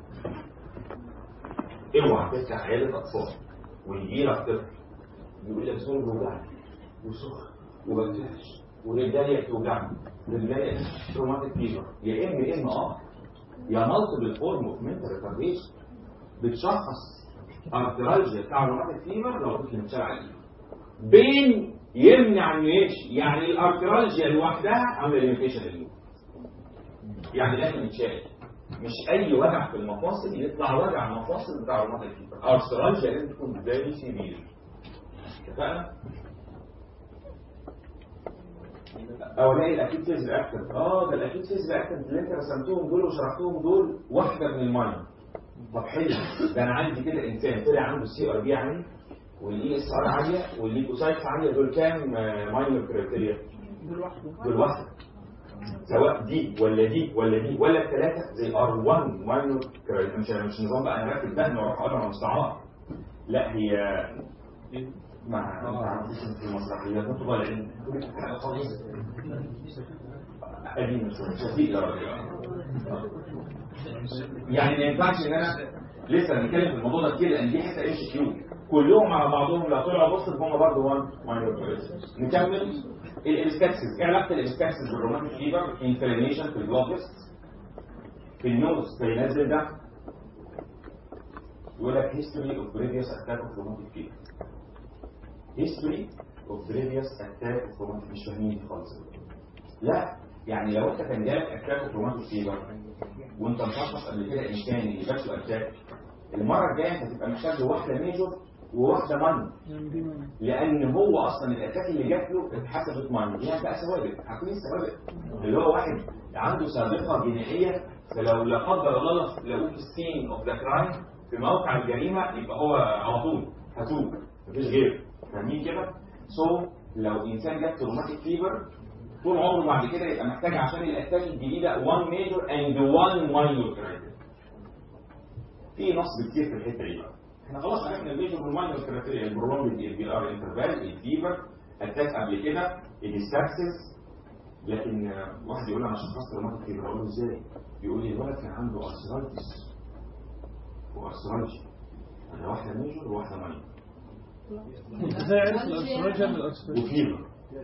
Speaker 1: اوعى تفتح عياده اطفال ويجي لك طفل يقول لك صوم بيوجعني وسخن وبنتهش ورجلي بتوجعني رجلي تروماتيك فيبر يا ام ام اه يا مالتيبل فورم اوف منتال ريتارديشن بتشخص ارترالجيا بتاع روماتيك فيبر لو كنت متشال عليه بين يمنع انه يمشي يعني الارترالجيا لوحدها عامله ليميتيشن للموت يعني لازم يتشال مش اي وجع في المفاصل يطلع وجع مفاصل بتاع روماتيك فيبر ارترالجيا لازم تكون فيري سيفير اتفقنا؟ او الاقي الاكيد فيز رياكتنت اه ده الاكيد فيز رياكتنت اللي انت رسمتهم دول وشرحتهم دول واحده من الماين طب حلو ده انا عندي كده انسان طلع عنده السي ار بي عالي والاي اس ار عاليه والليكوسايتس عاليه دول كام ماينر كريتيريا دول واحده سواء دي ولا دي ولا دي ولا الثلاثه زي ار 1 ماينر كريتيريا مش مش نظام بقى انا راكب دهن واروح اقرا مستعار لا هي مع في المسرحيات انتوا طالعين قديم شفيق يا راجل يعني ما ينفعش ان انا لسه بنتكلم في الموضوع ده كتير لان دي حته اتش كيو كلهم على بعضهم لو طلعوا بص هم برضه 1 ماينور نكمل الانسبكسز ايه علاقه الانسبكسز بالروماتيك فيبر انفلاميشن في البلاد في النوز فينزل ده يقول لك history of previous attack of rheumatic fever history of previous attack of rheumatic مش فاهمين خالص لا يعني لو انت كان جالك اتاك اوف روماتيك فيبر وانت مشخص قبل كده انسان اللي جات له اتاك المره الجايه هتبقى محتاج واحده ميجور وواحده مان لان هو اصلا الاتاك اللي جات له اتحسبت مان دي بقى سوابق عارفين السوابق اللي هو واحد عنده سابقه جنائيه فلو لا قدر الله لقوه في السين اوف ذا كرايم في موقع الجريمه يبقى هو على طول هتوب مفيش غيره فاهمين كده؟ سو so, لو انسان جات روماتيك فيبر طول عمره بعد كده يبقى محتاج عشان الاتاك الجديده 1 ميجور اند 1 ماينور كرايتيريا في نصب كتير في الحته دي بقى احنا خلاص عرفنا الميجور والماينور كرايتيريا البرولونج البي ار انترفال الفيبر اتاك قبل كده الستاكسس لكن واحد يقول انا شخصت روماتيك فيبر اقول له ازاي؟ يقول لي الولد كان عنده ارثرايتس وارثرايتس انا واحده ميجور وواحده ماينور
Speaker 2: ازاي عرف الارثرايتس من الارثرايتس
Speaker 1: وفيبر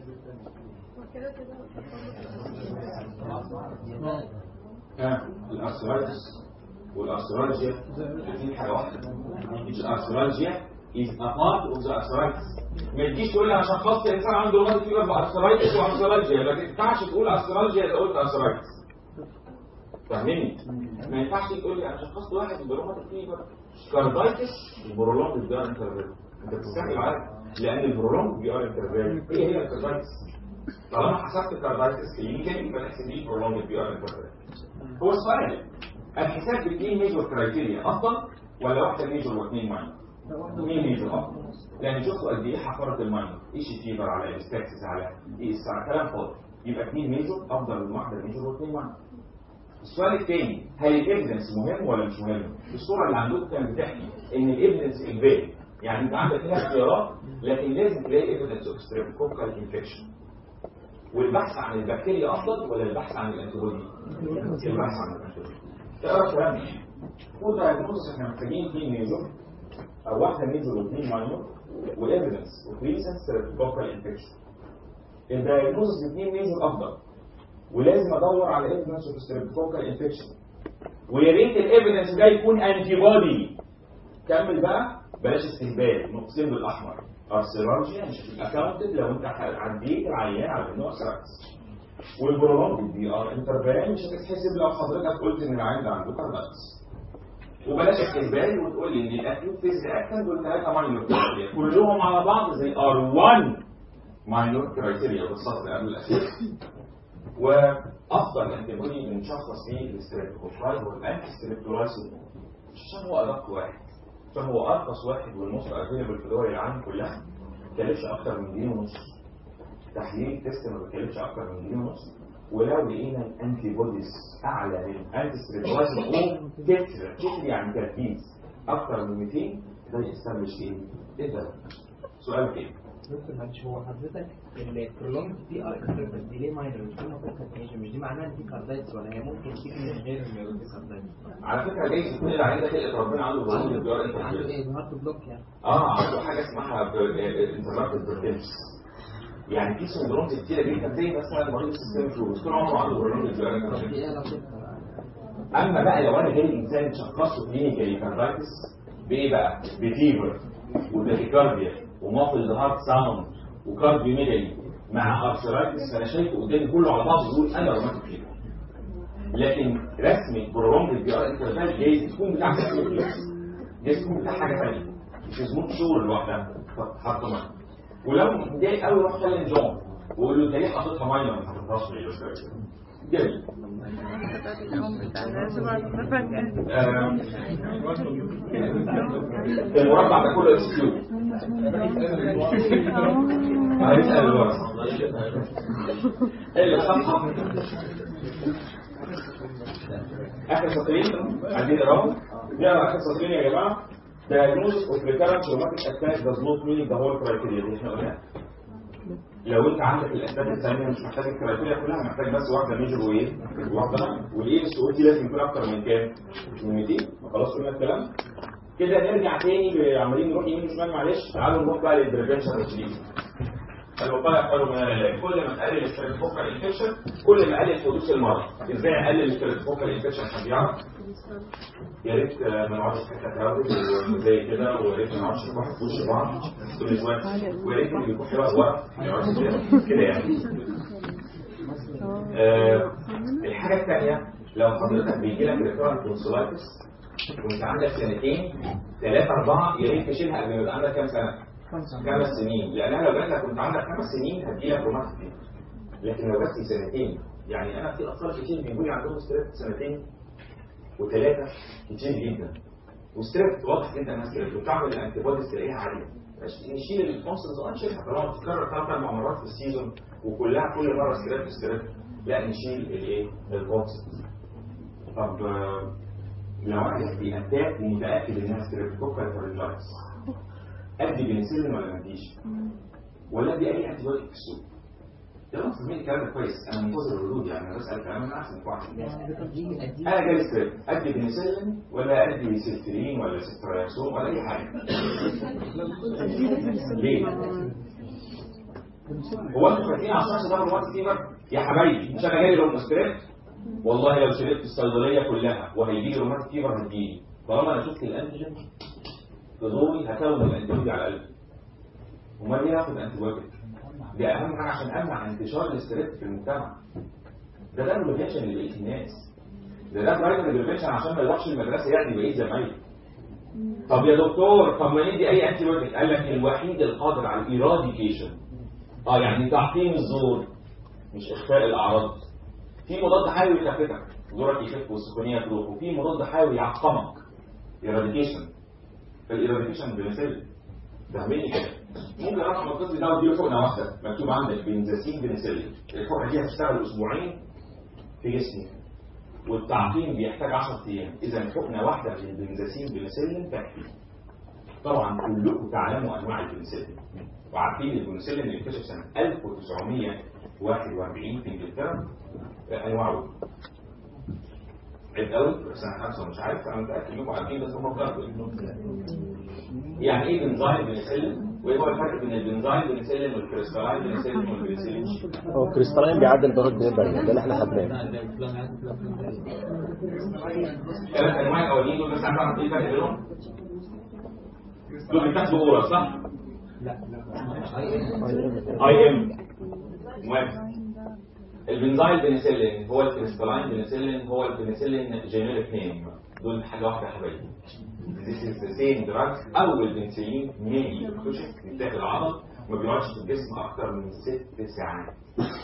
Speaker 1: ها الارثرايتس والارثرالجيا الاثنين حاجه واحده الارثرالجيا is a part of the arthritis ما تجيش تقول لي انا شخصت انسان عنده روماتيك فيبر بارثرايتس وارثرالجيا ما ينفعش تقول ارثرالجيا اذا قلت ارثرايتس فاهمني ما ينفعش تقول لي انا شخصت واحد بروماتيك فيبر كاردايتس البرولونج ده انترفير انت بتستعجل على لان البرولونج بي ار انترفير ايه هي الكاردايتس طالما حسبت الكاردايتس كلينيكال يبقى نحسب دي برولونج بي ار انترفير هو السؤال الحساب باثنين ميجور كرايتيريا افضل ولا واحده ميجور واثنين ماينور؟ اثنين ميجور افضل لان شفتوا قد ايه حفرت الماينور ايش فيبر على الاستاكسس على ايه الساعه كلام فاضي يبقى اثنين ميجور افضل من واحده ميجور واثنين ماينور السؤال الثاني هل الايفيدنس مهم ولا مش مهم؟ الصوره اللي عندكم كانت بتحكي ان الايفيدنس اجباري يعني انت عندك هنا اختيارات لكن لازم تلاقي ايفيدنس اوف ستريبتوكوكال انفكشن والبحث عن البكتيريا افضل ولا البحث عن الانتيبودي؟ البحث عن الانتيبودي تقرا كلام فود دايجنوستس احنا محتاجين فيه ميجور او واحده ميجور واثنين ماينور وايفيدنس وكريسنس ستريبتوكوكال انفكشن الدايجنوزس الاثنين ميجور افضل ولازم ادور على ايفيدنس اوف ستريبتوكوكال انفكشن ويا ريت الايفيدنس ده يكون انتي بودي كمل بقى بلاش استهبال نقسم بالاحمر ارسيرولوجي مش هتبقى كاونتد لو انت عديت العيان على انه ارسيرولوجي والبرولونج دي ار انترفيرال مش هتتحسب لو حضرتك قلت ان العيان ده عنده كاردايتس وبلاش استهبال وتقول لي ان الاكيوت فيز رياكشن دول ثلاثه ماينور كرايتيريا كلهم على بعض زي ار 1 ماينور كرايتيريا بالسطر اللي قبل الاخير وافضل انتيبودي بنشخص بيه الاستريبتوكوكاي هو الانتي ستريبتولايسين عشان هو ادق واحد عشان هو ارخص واحد والموست افيلبل في دول العالم كلها ما بيكلفش اكتر من جنيه ونص تحليل تيست ما بيكلفش اكتر من جنيه ونص ولو لقينا الانتي بوديز اعلى من انتي ستريبتولايسين او كتر كتر يعني تركيز اكتر من 200 ده يستمر ايه؟ ايه ده؟ سؤالك ايه؟
Speaker 5: دكتور معلش هو حضرتك البرولونج دي ار انترفال دي ليه ماينر مش كنا فوق مش دي معناها ان دي كاردايتس ولا هي ممكن تيجي من غير ما دي كاردايتس
Speaker 1: على فكره جايز يكون العيان ده خلقه ربنا عنده برونج الديار
Speaker 5: عنده
Speaker 1: انترفيرنس
Speaker 5: ايه هارت بلوك يعني
Speaker 1: اه عنده حاجه اسمها انترنت برتنس يعني في سندرومز كتيره جدا زي مثلا مريض السيستم فلوس طول عمره عنده برونج الديار
Speaker 5: دي
Speaker 1: انترفيرنس
Speaker 5: ايه علاقتها
Speaker 1: اما بقى لو انا جاي انسان شخصه كلينيكالي كاردايتس بايه بقى؟ بفيفر وتاكيكارديا ومافل هارت ساوند وكارديوميجالي مع ارثرايتس فانا شايفه قدامي كله على بعضه يقول انا روماتيك فيفر لكن رسمه برولونج الدي ار انترفال جايز تكون بتاع سيكلوفلوس جايز تكون بتاع حاجه ثانيه مش مظبوط شغل لوحدها حاطه معايا ولو متضايق قوي روح كلم جون وقول له انت ليه حاططها ماينر ما حطيتهاش في الاستراتيجي جميل آه، المربع ده كله اكسكلود هيسأل الورق اللي صفحة آخر سطرين عايزين نقراهم نقرا آخر سطرين يا جماعة diagnosis of recurrent traumatic attack does not mean the whole criteria دي احنا قلناها لو انت عندك الاسباب الثانيه مش محتاج الكرايتيريا كلها محتاج بس واحده ميجر وايه واحده لا والايه بس قلت لازم يكون اكتر من كام من 200 خلاص قلنا الكلام كده نرجع تاني عمالين نروح يمين وشمال معلش تعالوا نروح بقى للبريفنشن والتريتمنت الوقايه خير من العلاج كل ما نقلل الستريبتوكوكال انفكشن كل ما قلل حدوث المرض ازاي اقلل الستريبتوكوكال انفكشن عشان يعرف يا ريت آه، ما نقعدش في حته كراودد وزي كده ويا ريت ما نقعدش في واحد في وش بعض كل شويه ويا ريت اللي بيكون حلوه ورق ما يقعدش كده كده يعني آه، الحاجه الثانيه لو حضرتك بيجي لك ريكارنت تونسلايتس وانت عندك سنتين ثلاثه اربعه يا ريت تشيلها قبل ما يبقى عندك كام سنه؟ خمس سنين لانها لو جات لك كنت عندك خمس سنين هتجي لك روماتيك لكن لو جات لي سنتين يعني انا في اطفال كتير بيجوا لي عندهم ستريس سنتين وثلاثه كتير جدا وستريس واضح جدا انها ستريس وبتعمل الانتي بوديز تلاقيها عاليه بس نشيل الكونسلز اه نشيلها طالما بتتكرر ثلاث اربع مرات في السيزون وكلها كل مره ستريس ستريس لا نشيل الايه الكونسلز طب آه، لو انا في اتاك ومتاكد انها ستريبتوكوكال فورنجايتس ادي بنسلين ولا ما اديش ولا ادي اي انتي بايوتيك في السوق ده مصر مين الكلام ده كويس انا منتظر الردود يعني انا بسال كلام انا احسن واحد انا جاي ستريب ادي بنسلين ولا ادي سيفترين ولا سيفترياسوم ولا اي حاجه ليه؟ هو انتوا فاكرين عشان ده رومات فيبر يا حبايبي مش انا جاي لهم ستريب والله لو شربت الصيدليه كلها وهيجي لي رومات فيبر هتجيلي طالما انا شفت الانتيجين في ضوئي هكون الانتيبودي على قلبي امال ليه هاخد انتيبيوتيك دي اهم حاجه عشان امنع انتشار الاستريس في المجتمع ده ده بريفنشن لبقيه الناس ده ده برايمري بريفنشن عشان ما يروحش المدرسه يعني بقيه زمايله طب يا دكتور طب ما ندي اي انتيبيوتيك قال لك الوحيد القادر على الايراديكيشن اه يعني تعقيم الزور مش اخفاء الاعراض في مضاد حيوي يخفتك زورك يخف والسخونيه تروح وفي مضاد حيوي يعقمك ايراديكيشن فالايراديكيشن بنسل فاهميني كده ممكن رقم الطفل ده وديله حقنه واحده مكتوب عندك بنزاسين بنسلين الحقنه دي هتشتغل اسبوعين في جسمك والتعقيم بيحتاج 10 ايام اذا حقنه واحده من البنزاسين بنسلين تكفي طبعا كلكم تعلموا انواع البنسلين وعارفين البنسلين اللي اكتشف سنه 1941 في انجلترا انواعه عيب قوي في سنه خمسه ومش عارف انا متاكد انكم عارفين بس هم بتاخدوا يعني ايه بنزايل بنسلم وايه هو الفرق بين البنزايل بنسلم والكريستالاين بنسلم والبنسلين
Speaker 3: هو كريستالين بيعدل ضغط برين بارير ده اللي احنا خدناه
Speaker 1: ثلاث انواع الاولين دول بس عارف اعرف ايه الفرق بينهم دول بيتاخدوا اورال صح؟ اي ام موافق البنزايل بنسلين هو الكريستالاين بنسلين هو البنسلين جينيريك نيم دول حاجه واحده يا حبايبي This is the same drug اول بنسلين ميلي يخش يتاخد العضل ما بيقعدش في الجسم اكتر من ست ساعات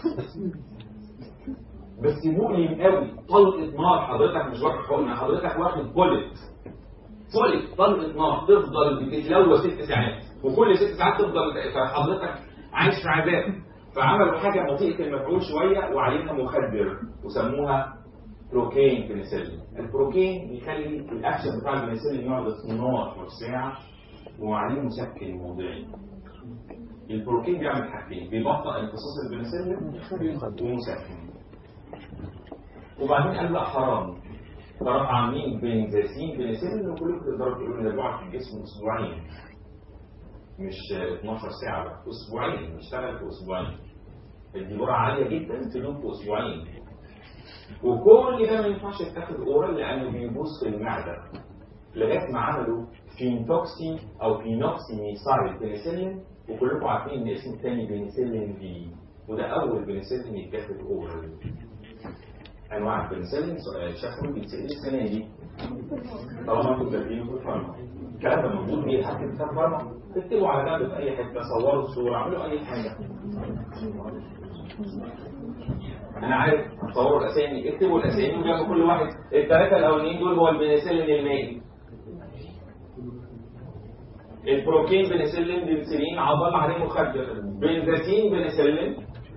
Speaker 1: بس مؤلم قوي طلقه نار حضرتك مش واخد حقنه حضرتك واخد بولت بولت طلقه نار تفضل بتتلوى ست ساعات وكل ست ساعات تفضل حضرتك عايش في عذاب فعملوا حاجه بطيئه المفعول شويه وعليها مخدر وسموها بروكين بنسلين البروكين بيخلي الاكشن بتاع البنسلين يقعد 12 ساعه وعليه مسكن موضعي البروكين بيعمل حاجتين بيبطئ امتصاص البنسلين ومسكن وبعدين قال لا حرام فراح عاملين بنزاسين بنسلين وكلكم تقدروا تقولوا ان الوعي في الجسم اسبوعين مش 12 ساعة بقى أسبوعين نشتغل في أسبوعين دي جرعة عالية جدا تدوم في أسبوعين وكل ده ما ينفعش يتاخد أورال لأنه بيبوظ في المعدة لغاية ما عملوا فينتوكسي أو فينوكسي ميسايل بنسلين وكلكم عارفين إن اسم التاني بنسلين في وده أول بنسلين يتاخد أورال أنواع البنسلين سؤال شافوا بيتسأل السنة دي طالما انتوا كاتبينه في الفارما الكلام ده موجود بيه حتى في الفارما اكتبوا على جنب في اي حته صوروا الصوره اعملوا اي حاجه انا عارف تصوروا الاسامي اكتبوا الاسامي وجنب كل واحد الثلاثه الاولانيين دول هو البنسلين المائي البروكين بنسلين بنسلين عضل عليه مخدر بنزاسين بنسلين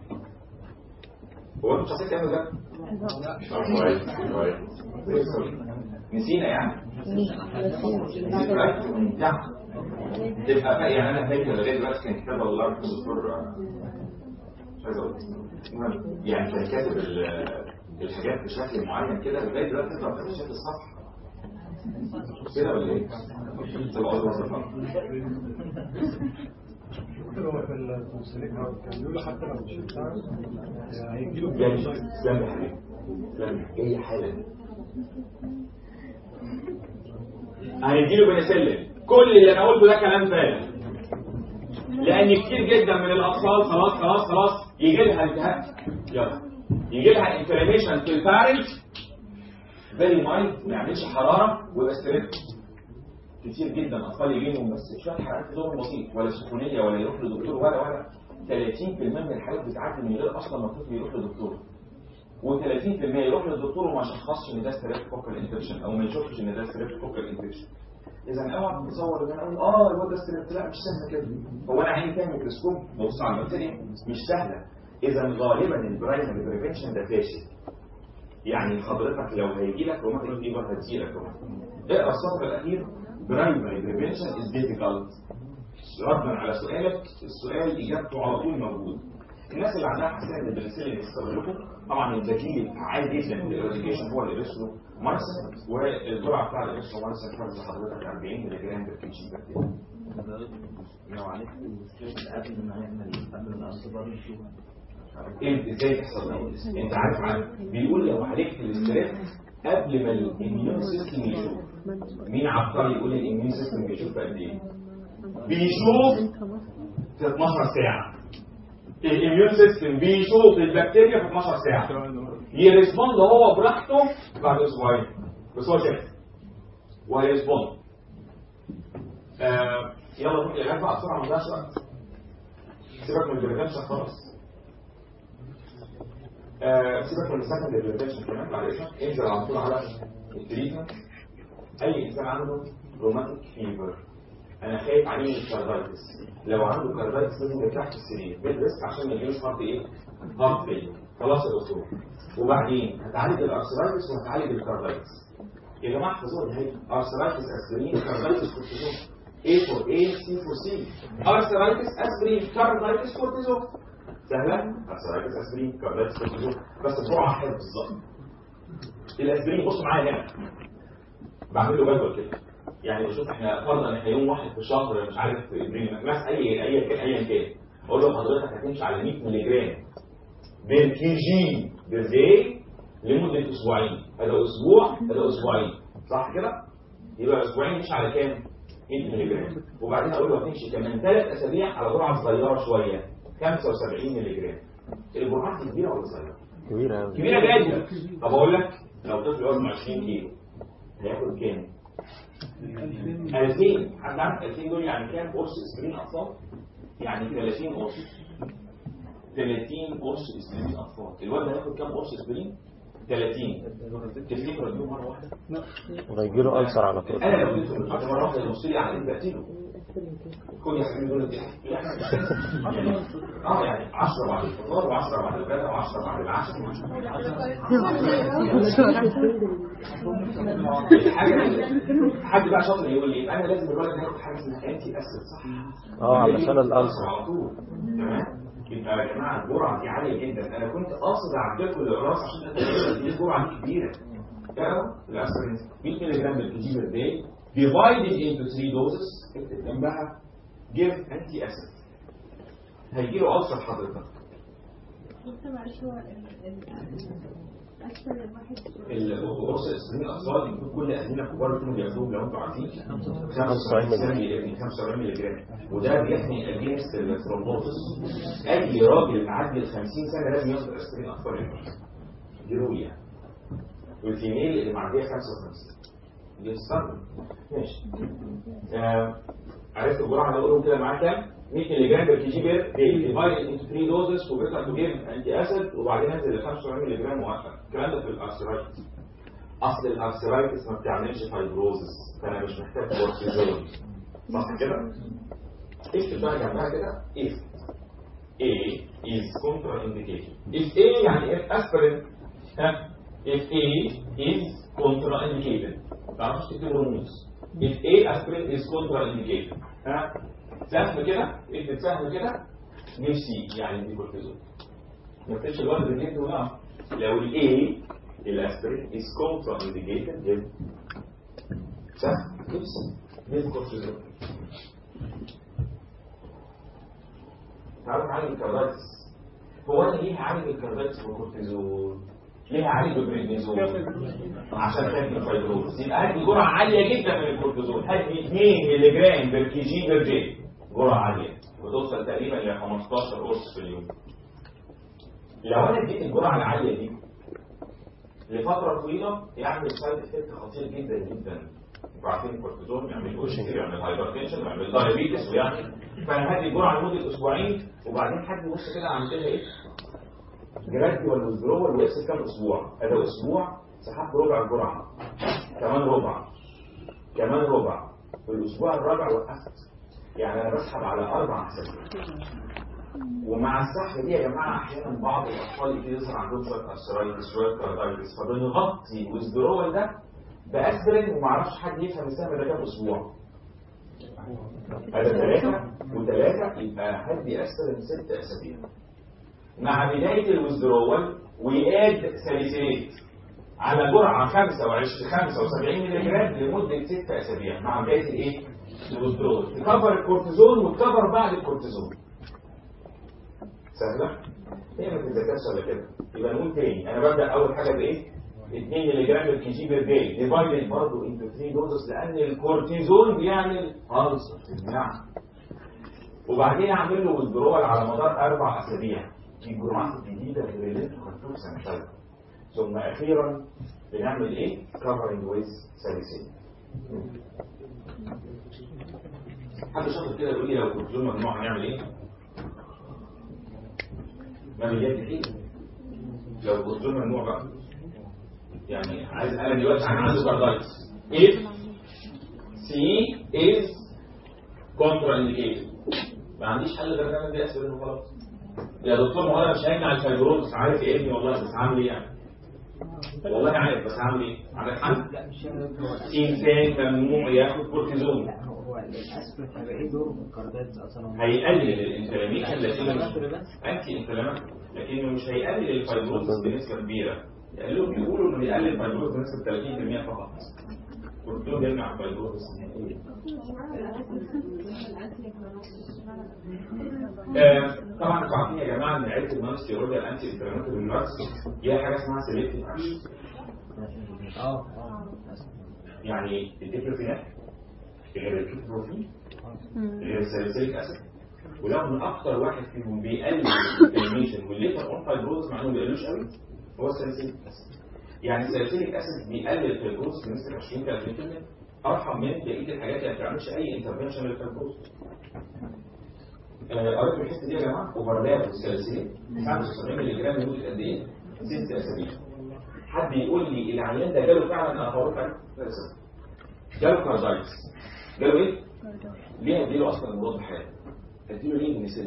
Speaker 1: هو انتوا مش عايزين تعملوا ده؟ كويس كويس نسينا يعني ذكريات ممتعة تبقى بقى يعني انا فاكر لغايه دلوقتي كان كتاب الله في الدكتور مش عايز اقول المهم يعني كان كاتب ال- الحاجات بشكل معين كده لغايه دلوقتي تقدر في شكل الصفحه كده ولا ايه؟ تبقى عضو صفحه
Speaker 2: هو في التمثيلية كان بيقول حتى لو شلتها هيجي له
Speaker 1: جاي اسلام يا حبيبي اسلام جاي حالا هنديله بنسلم كل اللي انا قلته ده كلام فارغ لان كتير جدا من الاطفال خلاص خلاص خلاص يجي لها التهاب يلا يجي لها انفلاميشن في الفارنج فيري مايند ما يعملش حراره ويبقى ستريس كتير جدا اطفال يجي لهم بس شويه حرارات في دور بسيط ولا سخونيه ولا يروح لدكتور ولا ولا 30% من الحالات بتعدي من غير اصلا ما الطفل يروح لدكتور و30% يروح للدكتور وما شخصش ان ده ستريبتوكوكال انفكشن او ما يشوفش ان ده ستريبتوكوكال انفكشن اذا اوعى تتصور ان انا اقول اه الواد ده ستريبت لا مش سهله كده هو انا عيني فيها ميكروسكوب ببص على البكتيريا مش سهله اذا غالبا البرايمري بريفنشن ده فاشل يعني حضرتك لو هيجي لك روماتيك فيبر هتجي لك اقرا السطر الاخير برايمري بريفنشن از ديفيكالت ردا على سؤالك السؤال اجابته على طول موجود الناس اللي عندها حساسيه البنسلين يستغرقوا طبعا البديل عادي جدا للإيراديكيشن هو الإريثرو مارسن والجرعه بتاع الإريثرو مارسن فرز حضرتك 40 ملي جرام بر كي جي بكتيريا
Speaker 6: لو عرفت الستريس قبل ما يعمل قبل ما الانتظار يشوفها
Speaker 1: انت ازاي تحصل ده؟ انت عارف عارف بيقول لو عالجت الاستريس قبل ما الاميون سيستم يشوف مين عبقري يقول الاميون سيستم بيشوف في قد ايه؟ بيشوف في 12 ساعه الاميون سيستم بيشوف البكتيريا في 12 ساعه يرسبوند هو براحته بعد اسبوعين بس هو شايف وهيرسبوند آه يلا نروح للعلاج بقى بسرعه ما نضيعش وقت سيبك من البريفنشن خلاص آه، سيبك من السكند بريفنشن كمان بعد اذنك انزل على طول على التريتمنت اي انسان عنده روماتيك فيفر انا خايف عليه من الكاردايتس لو عنده كاردايتس لازم يرتاح في السرير بيد ريست عشان ما يجيلوش هارت ايه؟ هارت فيل خلاص يا دكتور وبعدين هتعالج الارثرايتس وهتعالج الكاردايتس يا جماعه احفظوها دي ارثرايتس اسبرين كاردايتس كورتيزون A for A C for C ارثرايتس اسبرين كاردايتس كورتيزون سهله ارثرايتس اسبرين كاردايتس كورتيزون بس بسرعه حلو بالظبط الاسبرين بص معايا هنا بعمل له جدول كده يعني بشوف احنا فرضا ان احنا يوم واحد في الشهر مش عارف ابريل مثلا اي اي كان ايا كان اقول له حضرتك هتمشي على 100 مللي جرام بالكي جي بالدي لمده اسبوعين هذا اسبوع هذا اسبوعين صح كده؟ يبقى اسبوعين مش على كام؟ 100 مللي جرام وبعدين اقول له هتمشي كمان ثلاث اسابيع على جرعه صغيره شويه 75 مللي جرام الجرعات دي كبيره ولا صغيره؟
Speaker 3: كبيرة أوي
Speaker 1: كبيره جدا طب اقول لك لو طفل وزنه 20 كيلو هياخد كام؟ 2000 حد عارف 2000 دول يعني كام قرص اسبرين اطفال؟ يعني 30 قرص 30 قرص اسبرين اطفال الولد هياخد كام قرص اسبرين؟ 30 تفتكروا اديله مره واحده؟
Speaker 3: وهيجيله ألسر على طول
Speaker 1: انا لو اديته مره واحده يبص لي على بقتله كل يا حبيبي دول دي يعني اه يعني 10 بعد الفطار و10 بعد الغداء و10 بعد العشاء الحاجه اللي- حد بقى شاطر يقول لي يبقى انا لازم الولد ياخد حاجه اسمها انتي اسيد صح؟
Speaker 3: اه علشان الألسر
Speaker 1: على طول تمام يبقى يا جماعه الجرعه دي عاليه جدا انا كنت قاصد اعدلكم الاقراص عشان اتاكد ان الجرعه دي كبيره كده الاسبرين 100 مللي جرام بالكي بير داي divided into 3 doses اكتب جنبها give anti acid هيجي له ألسر حضرتك
Speaker 4: بص معلش هو ال- ال- أكثر الواحد
Speaker 1: القرص الاسبرين الاطفال يكون كل اهلنا الكبار يكونوا بياخدوهم لو انتوا عارفين 75 مللي 75 مللي جرام وده بيحمي اجينست الثرومبوزس اي راجل معدي ال 50 سنه لازم ياخد اسبرين اطفال دي رؤيه والفيميل اللي معديه 55 دي الصدمه ماشي آه، عرفت الجرعه اللي بقولهم كده معاك كام؟ 100 مللي جرام بر كي جي بير دي ديفايد انتو 3 دوزز وبيطلع تو جيف انتي اسيد وبعدين انزل ل 75 مللي جرام موقف الكلام ده في الارثرايتس اصل الارثرايتس ما بتعملش فايبروزس فانا مش محتاج كورتيزون صح كده؟ اكتب بقى جنبها كده if A is contraindicated if A يعني if aspirin ها if A is contraindicated ما تعرفش تكتب رموز if A aspirin is contraindicated ها سهم كده اكتب سهم كده نفسي يعني دي كورتيزون ما تكتبش الوزن بالجد ولا لو ال A الاسبرين is contraindicated then سهم نفسي دي كورتيزون تعرف عالج الكاردايتس هو انا ليه هعالج الكاردايتس بالكورتيزون ليه هعالج بالبريدنيزون عشان خايف من الفيبروز يبقى هدي جرعه عاليه جدا من الكورتيزون هدي 2 مللي جرام بالكي جي بير دي جرعه عاليه وتوصل تقريبا ل 15 قرص في اليوم لو انا اديت الجرعه العاليه دي لفتره طويله يعمل سايد افكت خطير جدا جدا انتوا عارفين الكورتيزون يعمل اوشن يعمل هايبرتنشن ويعمل دايابيتس ويعمل فانا هدي الجرعه لمده اسبوعين وبعدين حد يبص كده عامل لها ايه؟ جراديوال ويزدرول ويحسب كام اسبوع؟ هذا اسبوع سحبت ربع الجرعه كمان ربع كمان ربع في الاسبوع الرابع وقفت يعني انا بسحب على اربع اسابيع ومع السحب دي يا جماعه احيانا بعض الاطفال يبتدي يظهر عندهم شويه ارثرايتس شويه كاردايتس فبنغطي الويزدرول ده باسبرين وما اعرفش حد يفهم السهم ده كام اسبوع هذا ثلاثة وثلاثة يبقى هدي أسفل ست أسابيع مع بداية الويزدرول وياد ساليسيليت على جرعة 25 75 مللي جرام لمدة ست أسابيع مع بداية الإيه؟ الويزدرول تكفر الكورتيزون وتكفر بعد الكورتيزون سهلة؟ هي ما تتذكرش ولا كده يبقى نقول تاني أنا ببدأ أول حاجة بإيه؟ 2 مللي جرام بالكي جي بير داي ديفايدد برضه انتو 3 دوزز لان الكورتيزون بيعمل ألسر في المعده وبعدين اعمل له ويزدرول على مدار اربع اسابيع دي جرعات جديده غير اللي انتوا خدتوه سنه ثالثه ثم اخيرا بنعمل ايه؟ كفرنج ويز ساليسين حد شاطر كده يقول لي لو الكورتيزون ممنوع هنعمل ايه؟ ما بيجي ايه؟ لو الكورتيزون ممنوع بقى يعني عايز انا دلوقتي انا عنده كاردايتس if C is contraindicated ما عنديش حل غير ان انا ادي اسبرين وخلاص يا دكتور ما هو انا مش هيمنع الفيبروز عارف يا ابني والله بس عامل ايه يعني والله عارف بس عامل ايه عندك حل
Speaker 5: لا مش هو
Speaker 1: انسان ممنوع ياخد كورتيزون
Speaker 5: لا هو الاسبرين هيبقى ايه دوره في الكاردايتس اصلا
Speaker 1: هيقلل الانفلاميشن لكنه
Speaker 5: الأسبرين بس
Speaker 1: انتي انفلاماتوري لكنه مش هيقلل الفيبروز بنسبه كبيره قالوا بيقولوا انه بيقلل الفيبروز بنسبه 30% فقط قلت لهم يمنع الفيبروز نهائيا آه، طبعا انتوا عارفين يا جماعه ان عيله النون ستيرويد الانتي انفلاماتوري دراجز هي حاجه اسمها سيلكتيف اكشن
Speaker 5: اه اه
Speaker 1: يعني الديكلوفيناك غير الكيتروفين غير الساليسيليك اسيد ولو من اكتر واحد فيهم بيقلل الانفلاميشن والليفر اون فايبروز مع انه ما بيقلوش قوي هو الساليسيليك اسيد يعني الساليسيليك اسيد بيقلل الفايبروز بنسبه 20 30% ارحم من بقيه الحاجات اللي ما بتعملش اي انترفنشن للفايبروز آه، قريت من الحته دي يا جماعه اوفرلاب والساليسيليك 75 مللي جرام لمده قد ايه؟ ست اسابيع حد يقول لي العيان ده جاله فعلا انا هقول لك جاله كاردايتس جاله ايه؟ ليه اديله اصلا مضاد حيوي؟ اديله ليه بنسلين؟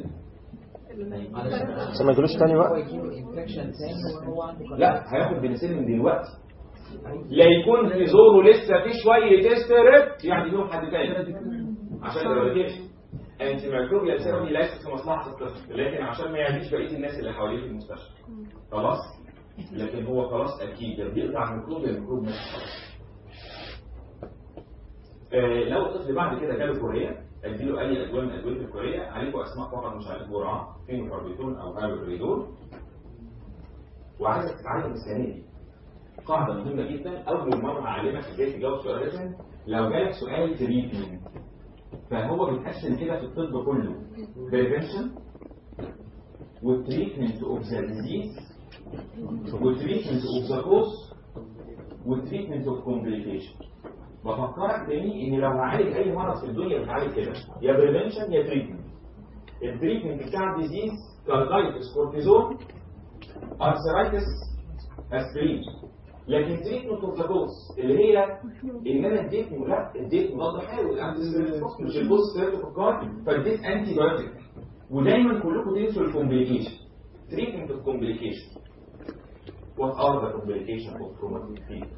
Speaker 3: بس ما يجيلوش تاني
Speaker 5: هو
Speaker 3: وقت
Speaker 5: يجيله انفكشن تاني وهو عنده
Speaker 1: لا هياخد بنسلين دلوقتي لا يكون في زوره لسه في شويه تسترب يعني يوم حد تاني عشان الريديشن انت ميكروبيال ثيرابي ليست في مصلحه الطفل لكن عشان ما يعديش بقيه الناس اللي حواليه في المستشفى خلاص لكن هو خلاص اكيد يا بيقطع الميكروب يا الميكروب مش خلاص آه، لو الطفل بعد كده جاله كوريا اديله اي ادويه من ادويه الكوريا عليكم اسماء فقط مش عليكم جرعه فينوكاربيتون او هايبريدول وعايزك تتعلم السنه دي قاعده مهمه جدا اول مره هعلمك ازاي تجاوب سؤال ريتن لو جالك سؤال تريتمنت فهو بيتقسم كده في الطب كله بريفنشن والتريتمنت اوف ذا ديزيز والتريتمنت اوف ذا كوز والتريتمنت اوف كومبليكيشن بفكرك تاني ان لو هعالج اي مرض في الدنيا بتعالج كده يا بريفنشن يا تريتمنت التريتمنت بتاع الديزيز كاردايتس كورتيزون ارثرايتس اسبرين لكن تريتمنت اوف ذا كوز اللي هي ان انا اديت لا اديت مضاد حيوي الانتي مش الكوز ستريبتوكوكال فاديت انتي بايوتيك ودايما كلكم تنسوا الكومبليكيشن تريتمنت اوف كومبليكيشن What are the complications of traumatic fever?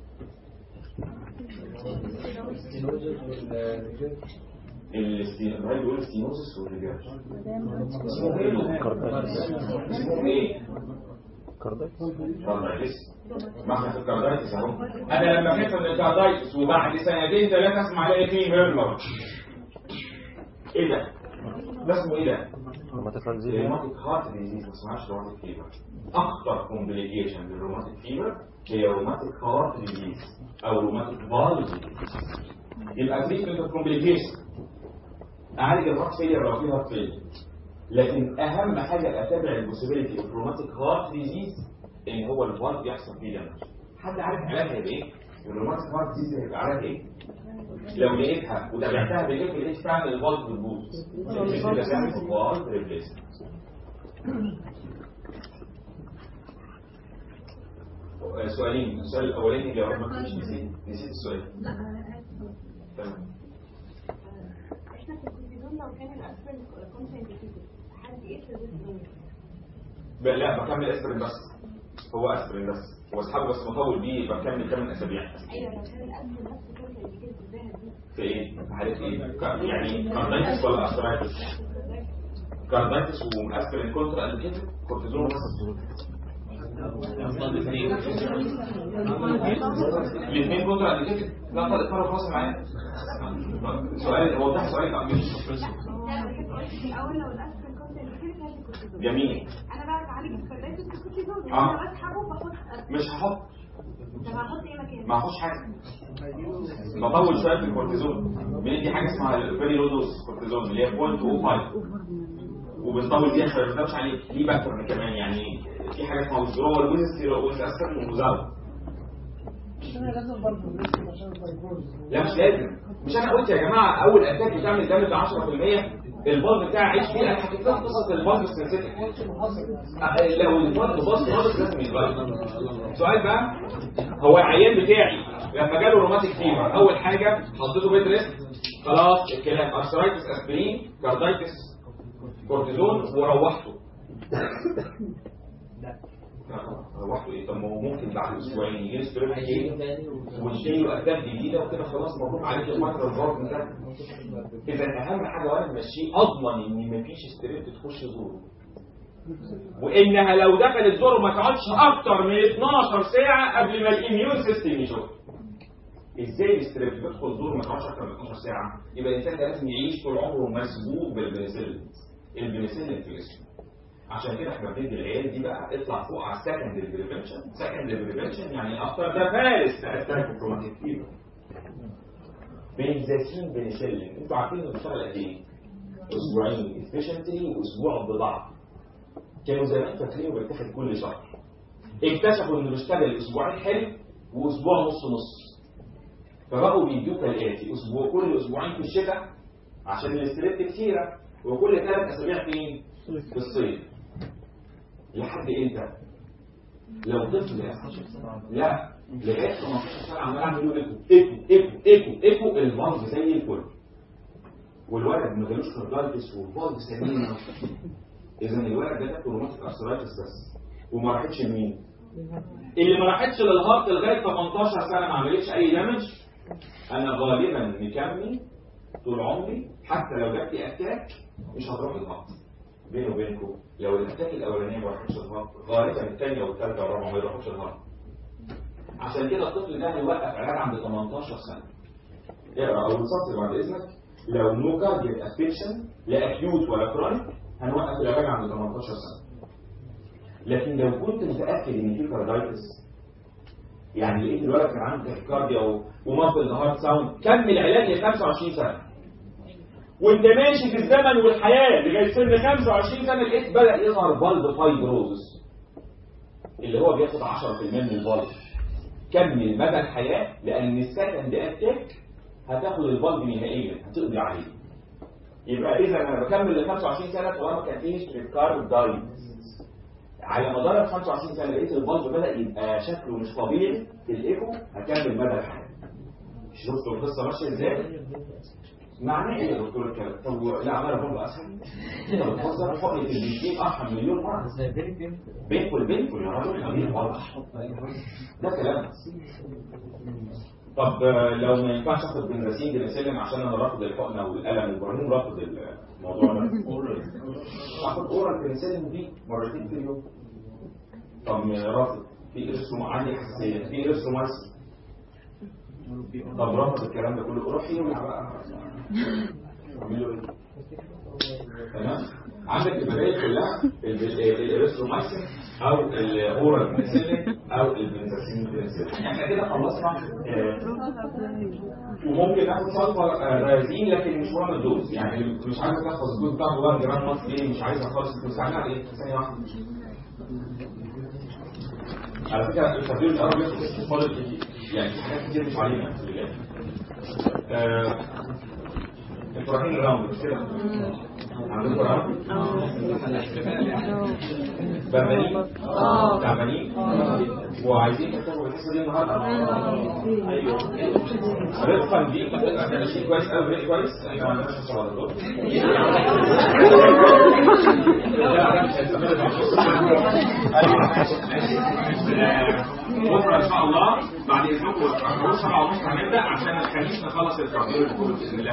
Speaker 1: الاستينوزس بيقول الاستينوزس والرجاج اسمه ايه؟ اسمه ايه؟
Speaker 3: كاردايتس
Speaker 1: كاردايتس ما احنا في الكاردايتس اهو انا لما خاف من الكاردايتس وبعد سنتين ثلاثه اسمع الاقي فيه هيرمر ايه ده؟ ده اسمه ايه ده؟
Speaker 3: روماتيك فانزيم
Speaker 1: الروماتيك هارت ديزيز ما اسمهاش روماتيك فيبر اخطر كومبليكيشن للروماتيك فيبر هي روماتيك هارت ديزيز او روماتيك فالف ديزيز يبقى تريتمنت اوف كومبليكيشن اعالج الهارت فيلير لو في هارت فيلير لكن اهم حاجه اتابع البوسيبيليتي اوف روماتيك هارت ديزيز ان هو الفالف يحصل فيه دمج حد عارف علاجها بايه؟ الروماتيك هارت ديزيز هيبقى علاجها ايه؟ لو لقيتها وتابعتها بالايه لقيت فعلا الفالف بتبوظ كده تعمل فالف ريبليسمنت سؤالين السؤال الاولاني اللي ما كنتش نسيت نسيت السؤال تمام
Speaker 7: احنا في الكورتيزون لو كان الاسفل كونسنتريتد حد يقفل الريسك
Speaker 1: ب- لا بكمل اسبرين بس هو اسبرين بس هو اصحابه بس مطول بيه بكمل 8 اسابيع
Speaker 7: ايوه لو كان الاسفل نفسه كونسنتريتد ازاي هتزيد
Speaker 1: في ايه؟ في حالة ايه؟ ك- يعني كاردايتس ولا استرايتس؟ كاردايتس واسبرين كونترا انديكيتد كورتيزون بس الاثنين كونترا انديكيتد لا طارق طارق خلاص معايا سؤال وضح سؤالك عم
Speaker 7: لا انا كنت قلت في الاول لو الاسفل كونسنتريتد هات الكورتيزون
Speaker 1: جميل
Speaker 7: انا بقى بعالج الكاردايتس بالكورتيزون
Speaker 1: آه.
Speaker 7: انا بسحبه باخد
Speaker 1: مش هحط
Speaker 7: طب هحط ايه مكانه؟
Speaker 1: ما هاخدش حاجه بطول شويه في الكورتيزون بندي حاجه اسمها الفيري لو دوز كورتيزون اللي هي 0.05 وبنطول فيها شويه ما بنضافش عليه ليه باترن كمان يعني في حاجه اسمها ويزرول ويز ويز اسكر ومزاول لا مش لازم مش انا قلت يا جماعه اول اتاك بتعمل دامج 10% البلد بتاعي عيش فيه انا حكيت لكم قصه البلد السنسيتيف لو البلد باظ خالص لازم يتغير سؤال بقى هو العيان بتاعي لما جاله روماتيك فيفر اول حاجه حطيته بيت ريست خلاص الكلام ارثرايتس اسبرين كاردايتس كورتيزون وروحته روحته ايه طب ما هو ممكن بعد اسبوعين يجي لي سبريم ايه ويجي له اهداف جديده وكده خلاص مبروك عليك الفتره الظرف ده اذا اهم حاجه وانا ماشي اضمن ان مفيش ستريبت تخش زوره وانها لو دخلت زور ما تقعدش اكتر من 12 ساعه قبل ما الاميون سيستم يشوف ازاي الاستريب بيدخل زور ما تقعدش اكتر من 12 ساعه يبقى الانسان ده لازم يعيش طول عمره مسبوق بالبنسلين البنسلين في جسمه عشان كده احنا بندي العيال دي بقى اطلع فوق على السكندري بريفنشن سكندري بريفنشن يعني اكتر ده فارس اتاك كروماتيك فيبر بنزاسين بنسلين انتوا عارفين انه بيشتغل قد ايه؟ اسبوعين افيشنتلي واسبوع بضعف كانوا زمان فاكرينه بيتاخد كل شهر اكتشفوا انه بيشتغل اسبوعين حلو واسبوع نص نص فبقوا بيدوه كالاتي اسبوع كل اسبوعين في الشتاء عشان الاستريت كتيره وكل ثلاث اسابيع فين؟ في الصيف لحد امتى؟ لو طفل يا لا لغايه 18 سنه عمال اعمل له ايكو ايكو ايكو ايكو ايكو الفالف زي الفل والولد ما جالوش كاردايتس والفالف سليمه اذا الولد ده جات روماتيك ارثرايتس بس وما راحتش لمين؟ اللي ما راحتش للهارت لغايه 18 سنه ما عملتش اي دامج انا غالبا مكمل طول عمري حتى لو جات لي اتاك مش هتروح الهارت بيني وبينكم لو الاتاك الاولانيه ما راحتش الهارت غالبا الثانيه والثالثه والرابعه ما يروحوش الهارت عشان كده الطفل ده هيوقف علاج عند 18 سنه اقرا اول سطر بعد اذنك لو نو كاردياك افكشن لا اكيوت ولا كرونيك هنوقف العلاج عند 18 سنه لكن لو كنت متاكد ان في كاردايتس يعني لقيت الولد كان عنده تاكيكارديا ومنطق هارت ساوند كمل علاج ل 25 سنه وانت ماشي في الزمن والحياه لغايه سن 25 سنه لقيت بدا يظهر بلد فايبروزس اللي هو بياخد 10% من البلد كمل مدى الحياه لان السكند اتاك هتاخد البلد نهائيا هتقضي عليه يبقى اذا انا بكمل ل 25 سنه طالما كان فيه كاردايتس على مدار ال 25 سنه لقيت البلد بدا يبقى شكله مش طبيعي في الايكو هكمل مدى الحياه شفتوا القصه ماشيه ازاي؟ معناه ايه يا دكتور الكلام؟ طب لا عماله برضه اسهل انت بتهزر حقنه البنزين ارحم مليون مره بينكل بينكل يا راجل حبيبي واضح ده كلام طب آه، لو ما ينفعش اخد بنزين بنسلم عشان انا رافض الحقنه والالم وابراهيم رافض الموضوع ده اخد اورال بنسلم دي مرتين في اليوم طب رافض في ارسوم عندي حساسيه في ارسومايسين طب رافض الكلام ده كله روح فيه بقى اعملوا ايه تمام عندك البدائل كلها الاريثرومايسين او الاورال بنسلين او البنزاسين بنسلين احنا كده خلصنا آه، وممكن ناخد صلفه رازين لكن مش مهم الدوز يعني مش عايز تحفظ الدوز بتاعه 1 جرام مصر ليه مش عايزها خالص تساعدنا على ايه ثانيه واحده على فكره التفضيل القرب يخلص فاضل كتير يعني في حاجات كتير مش علينا في اللي جاي آه، انتوا رايحين الراوند مش كده؟ عندكم راوند؟ بربرين؟ تعبانين؟ وعايزين تكتبوا الحصه دي النهارده؟ ايوه رفقا بيك احنا ماشيين كويس قوي كويس احنا ما عندناش حصه على طول بكره ان شاء الله بعد اذنكم الساعه 7 ونص هنبدا عشان الخميس نخلص التقرير كله باذن الله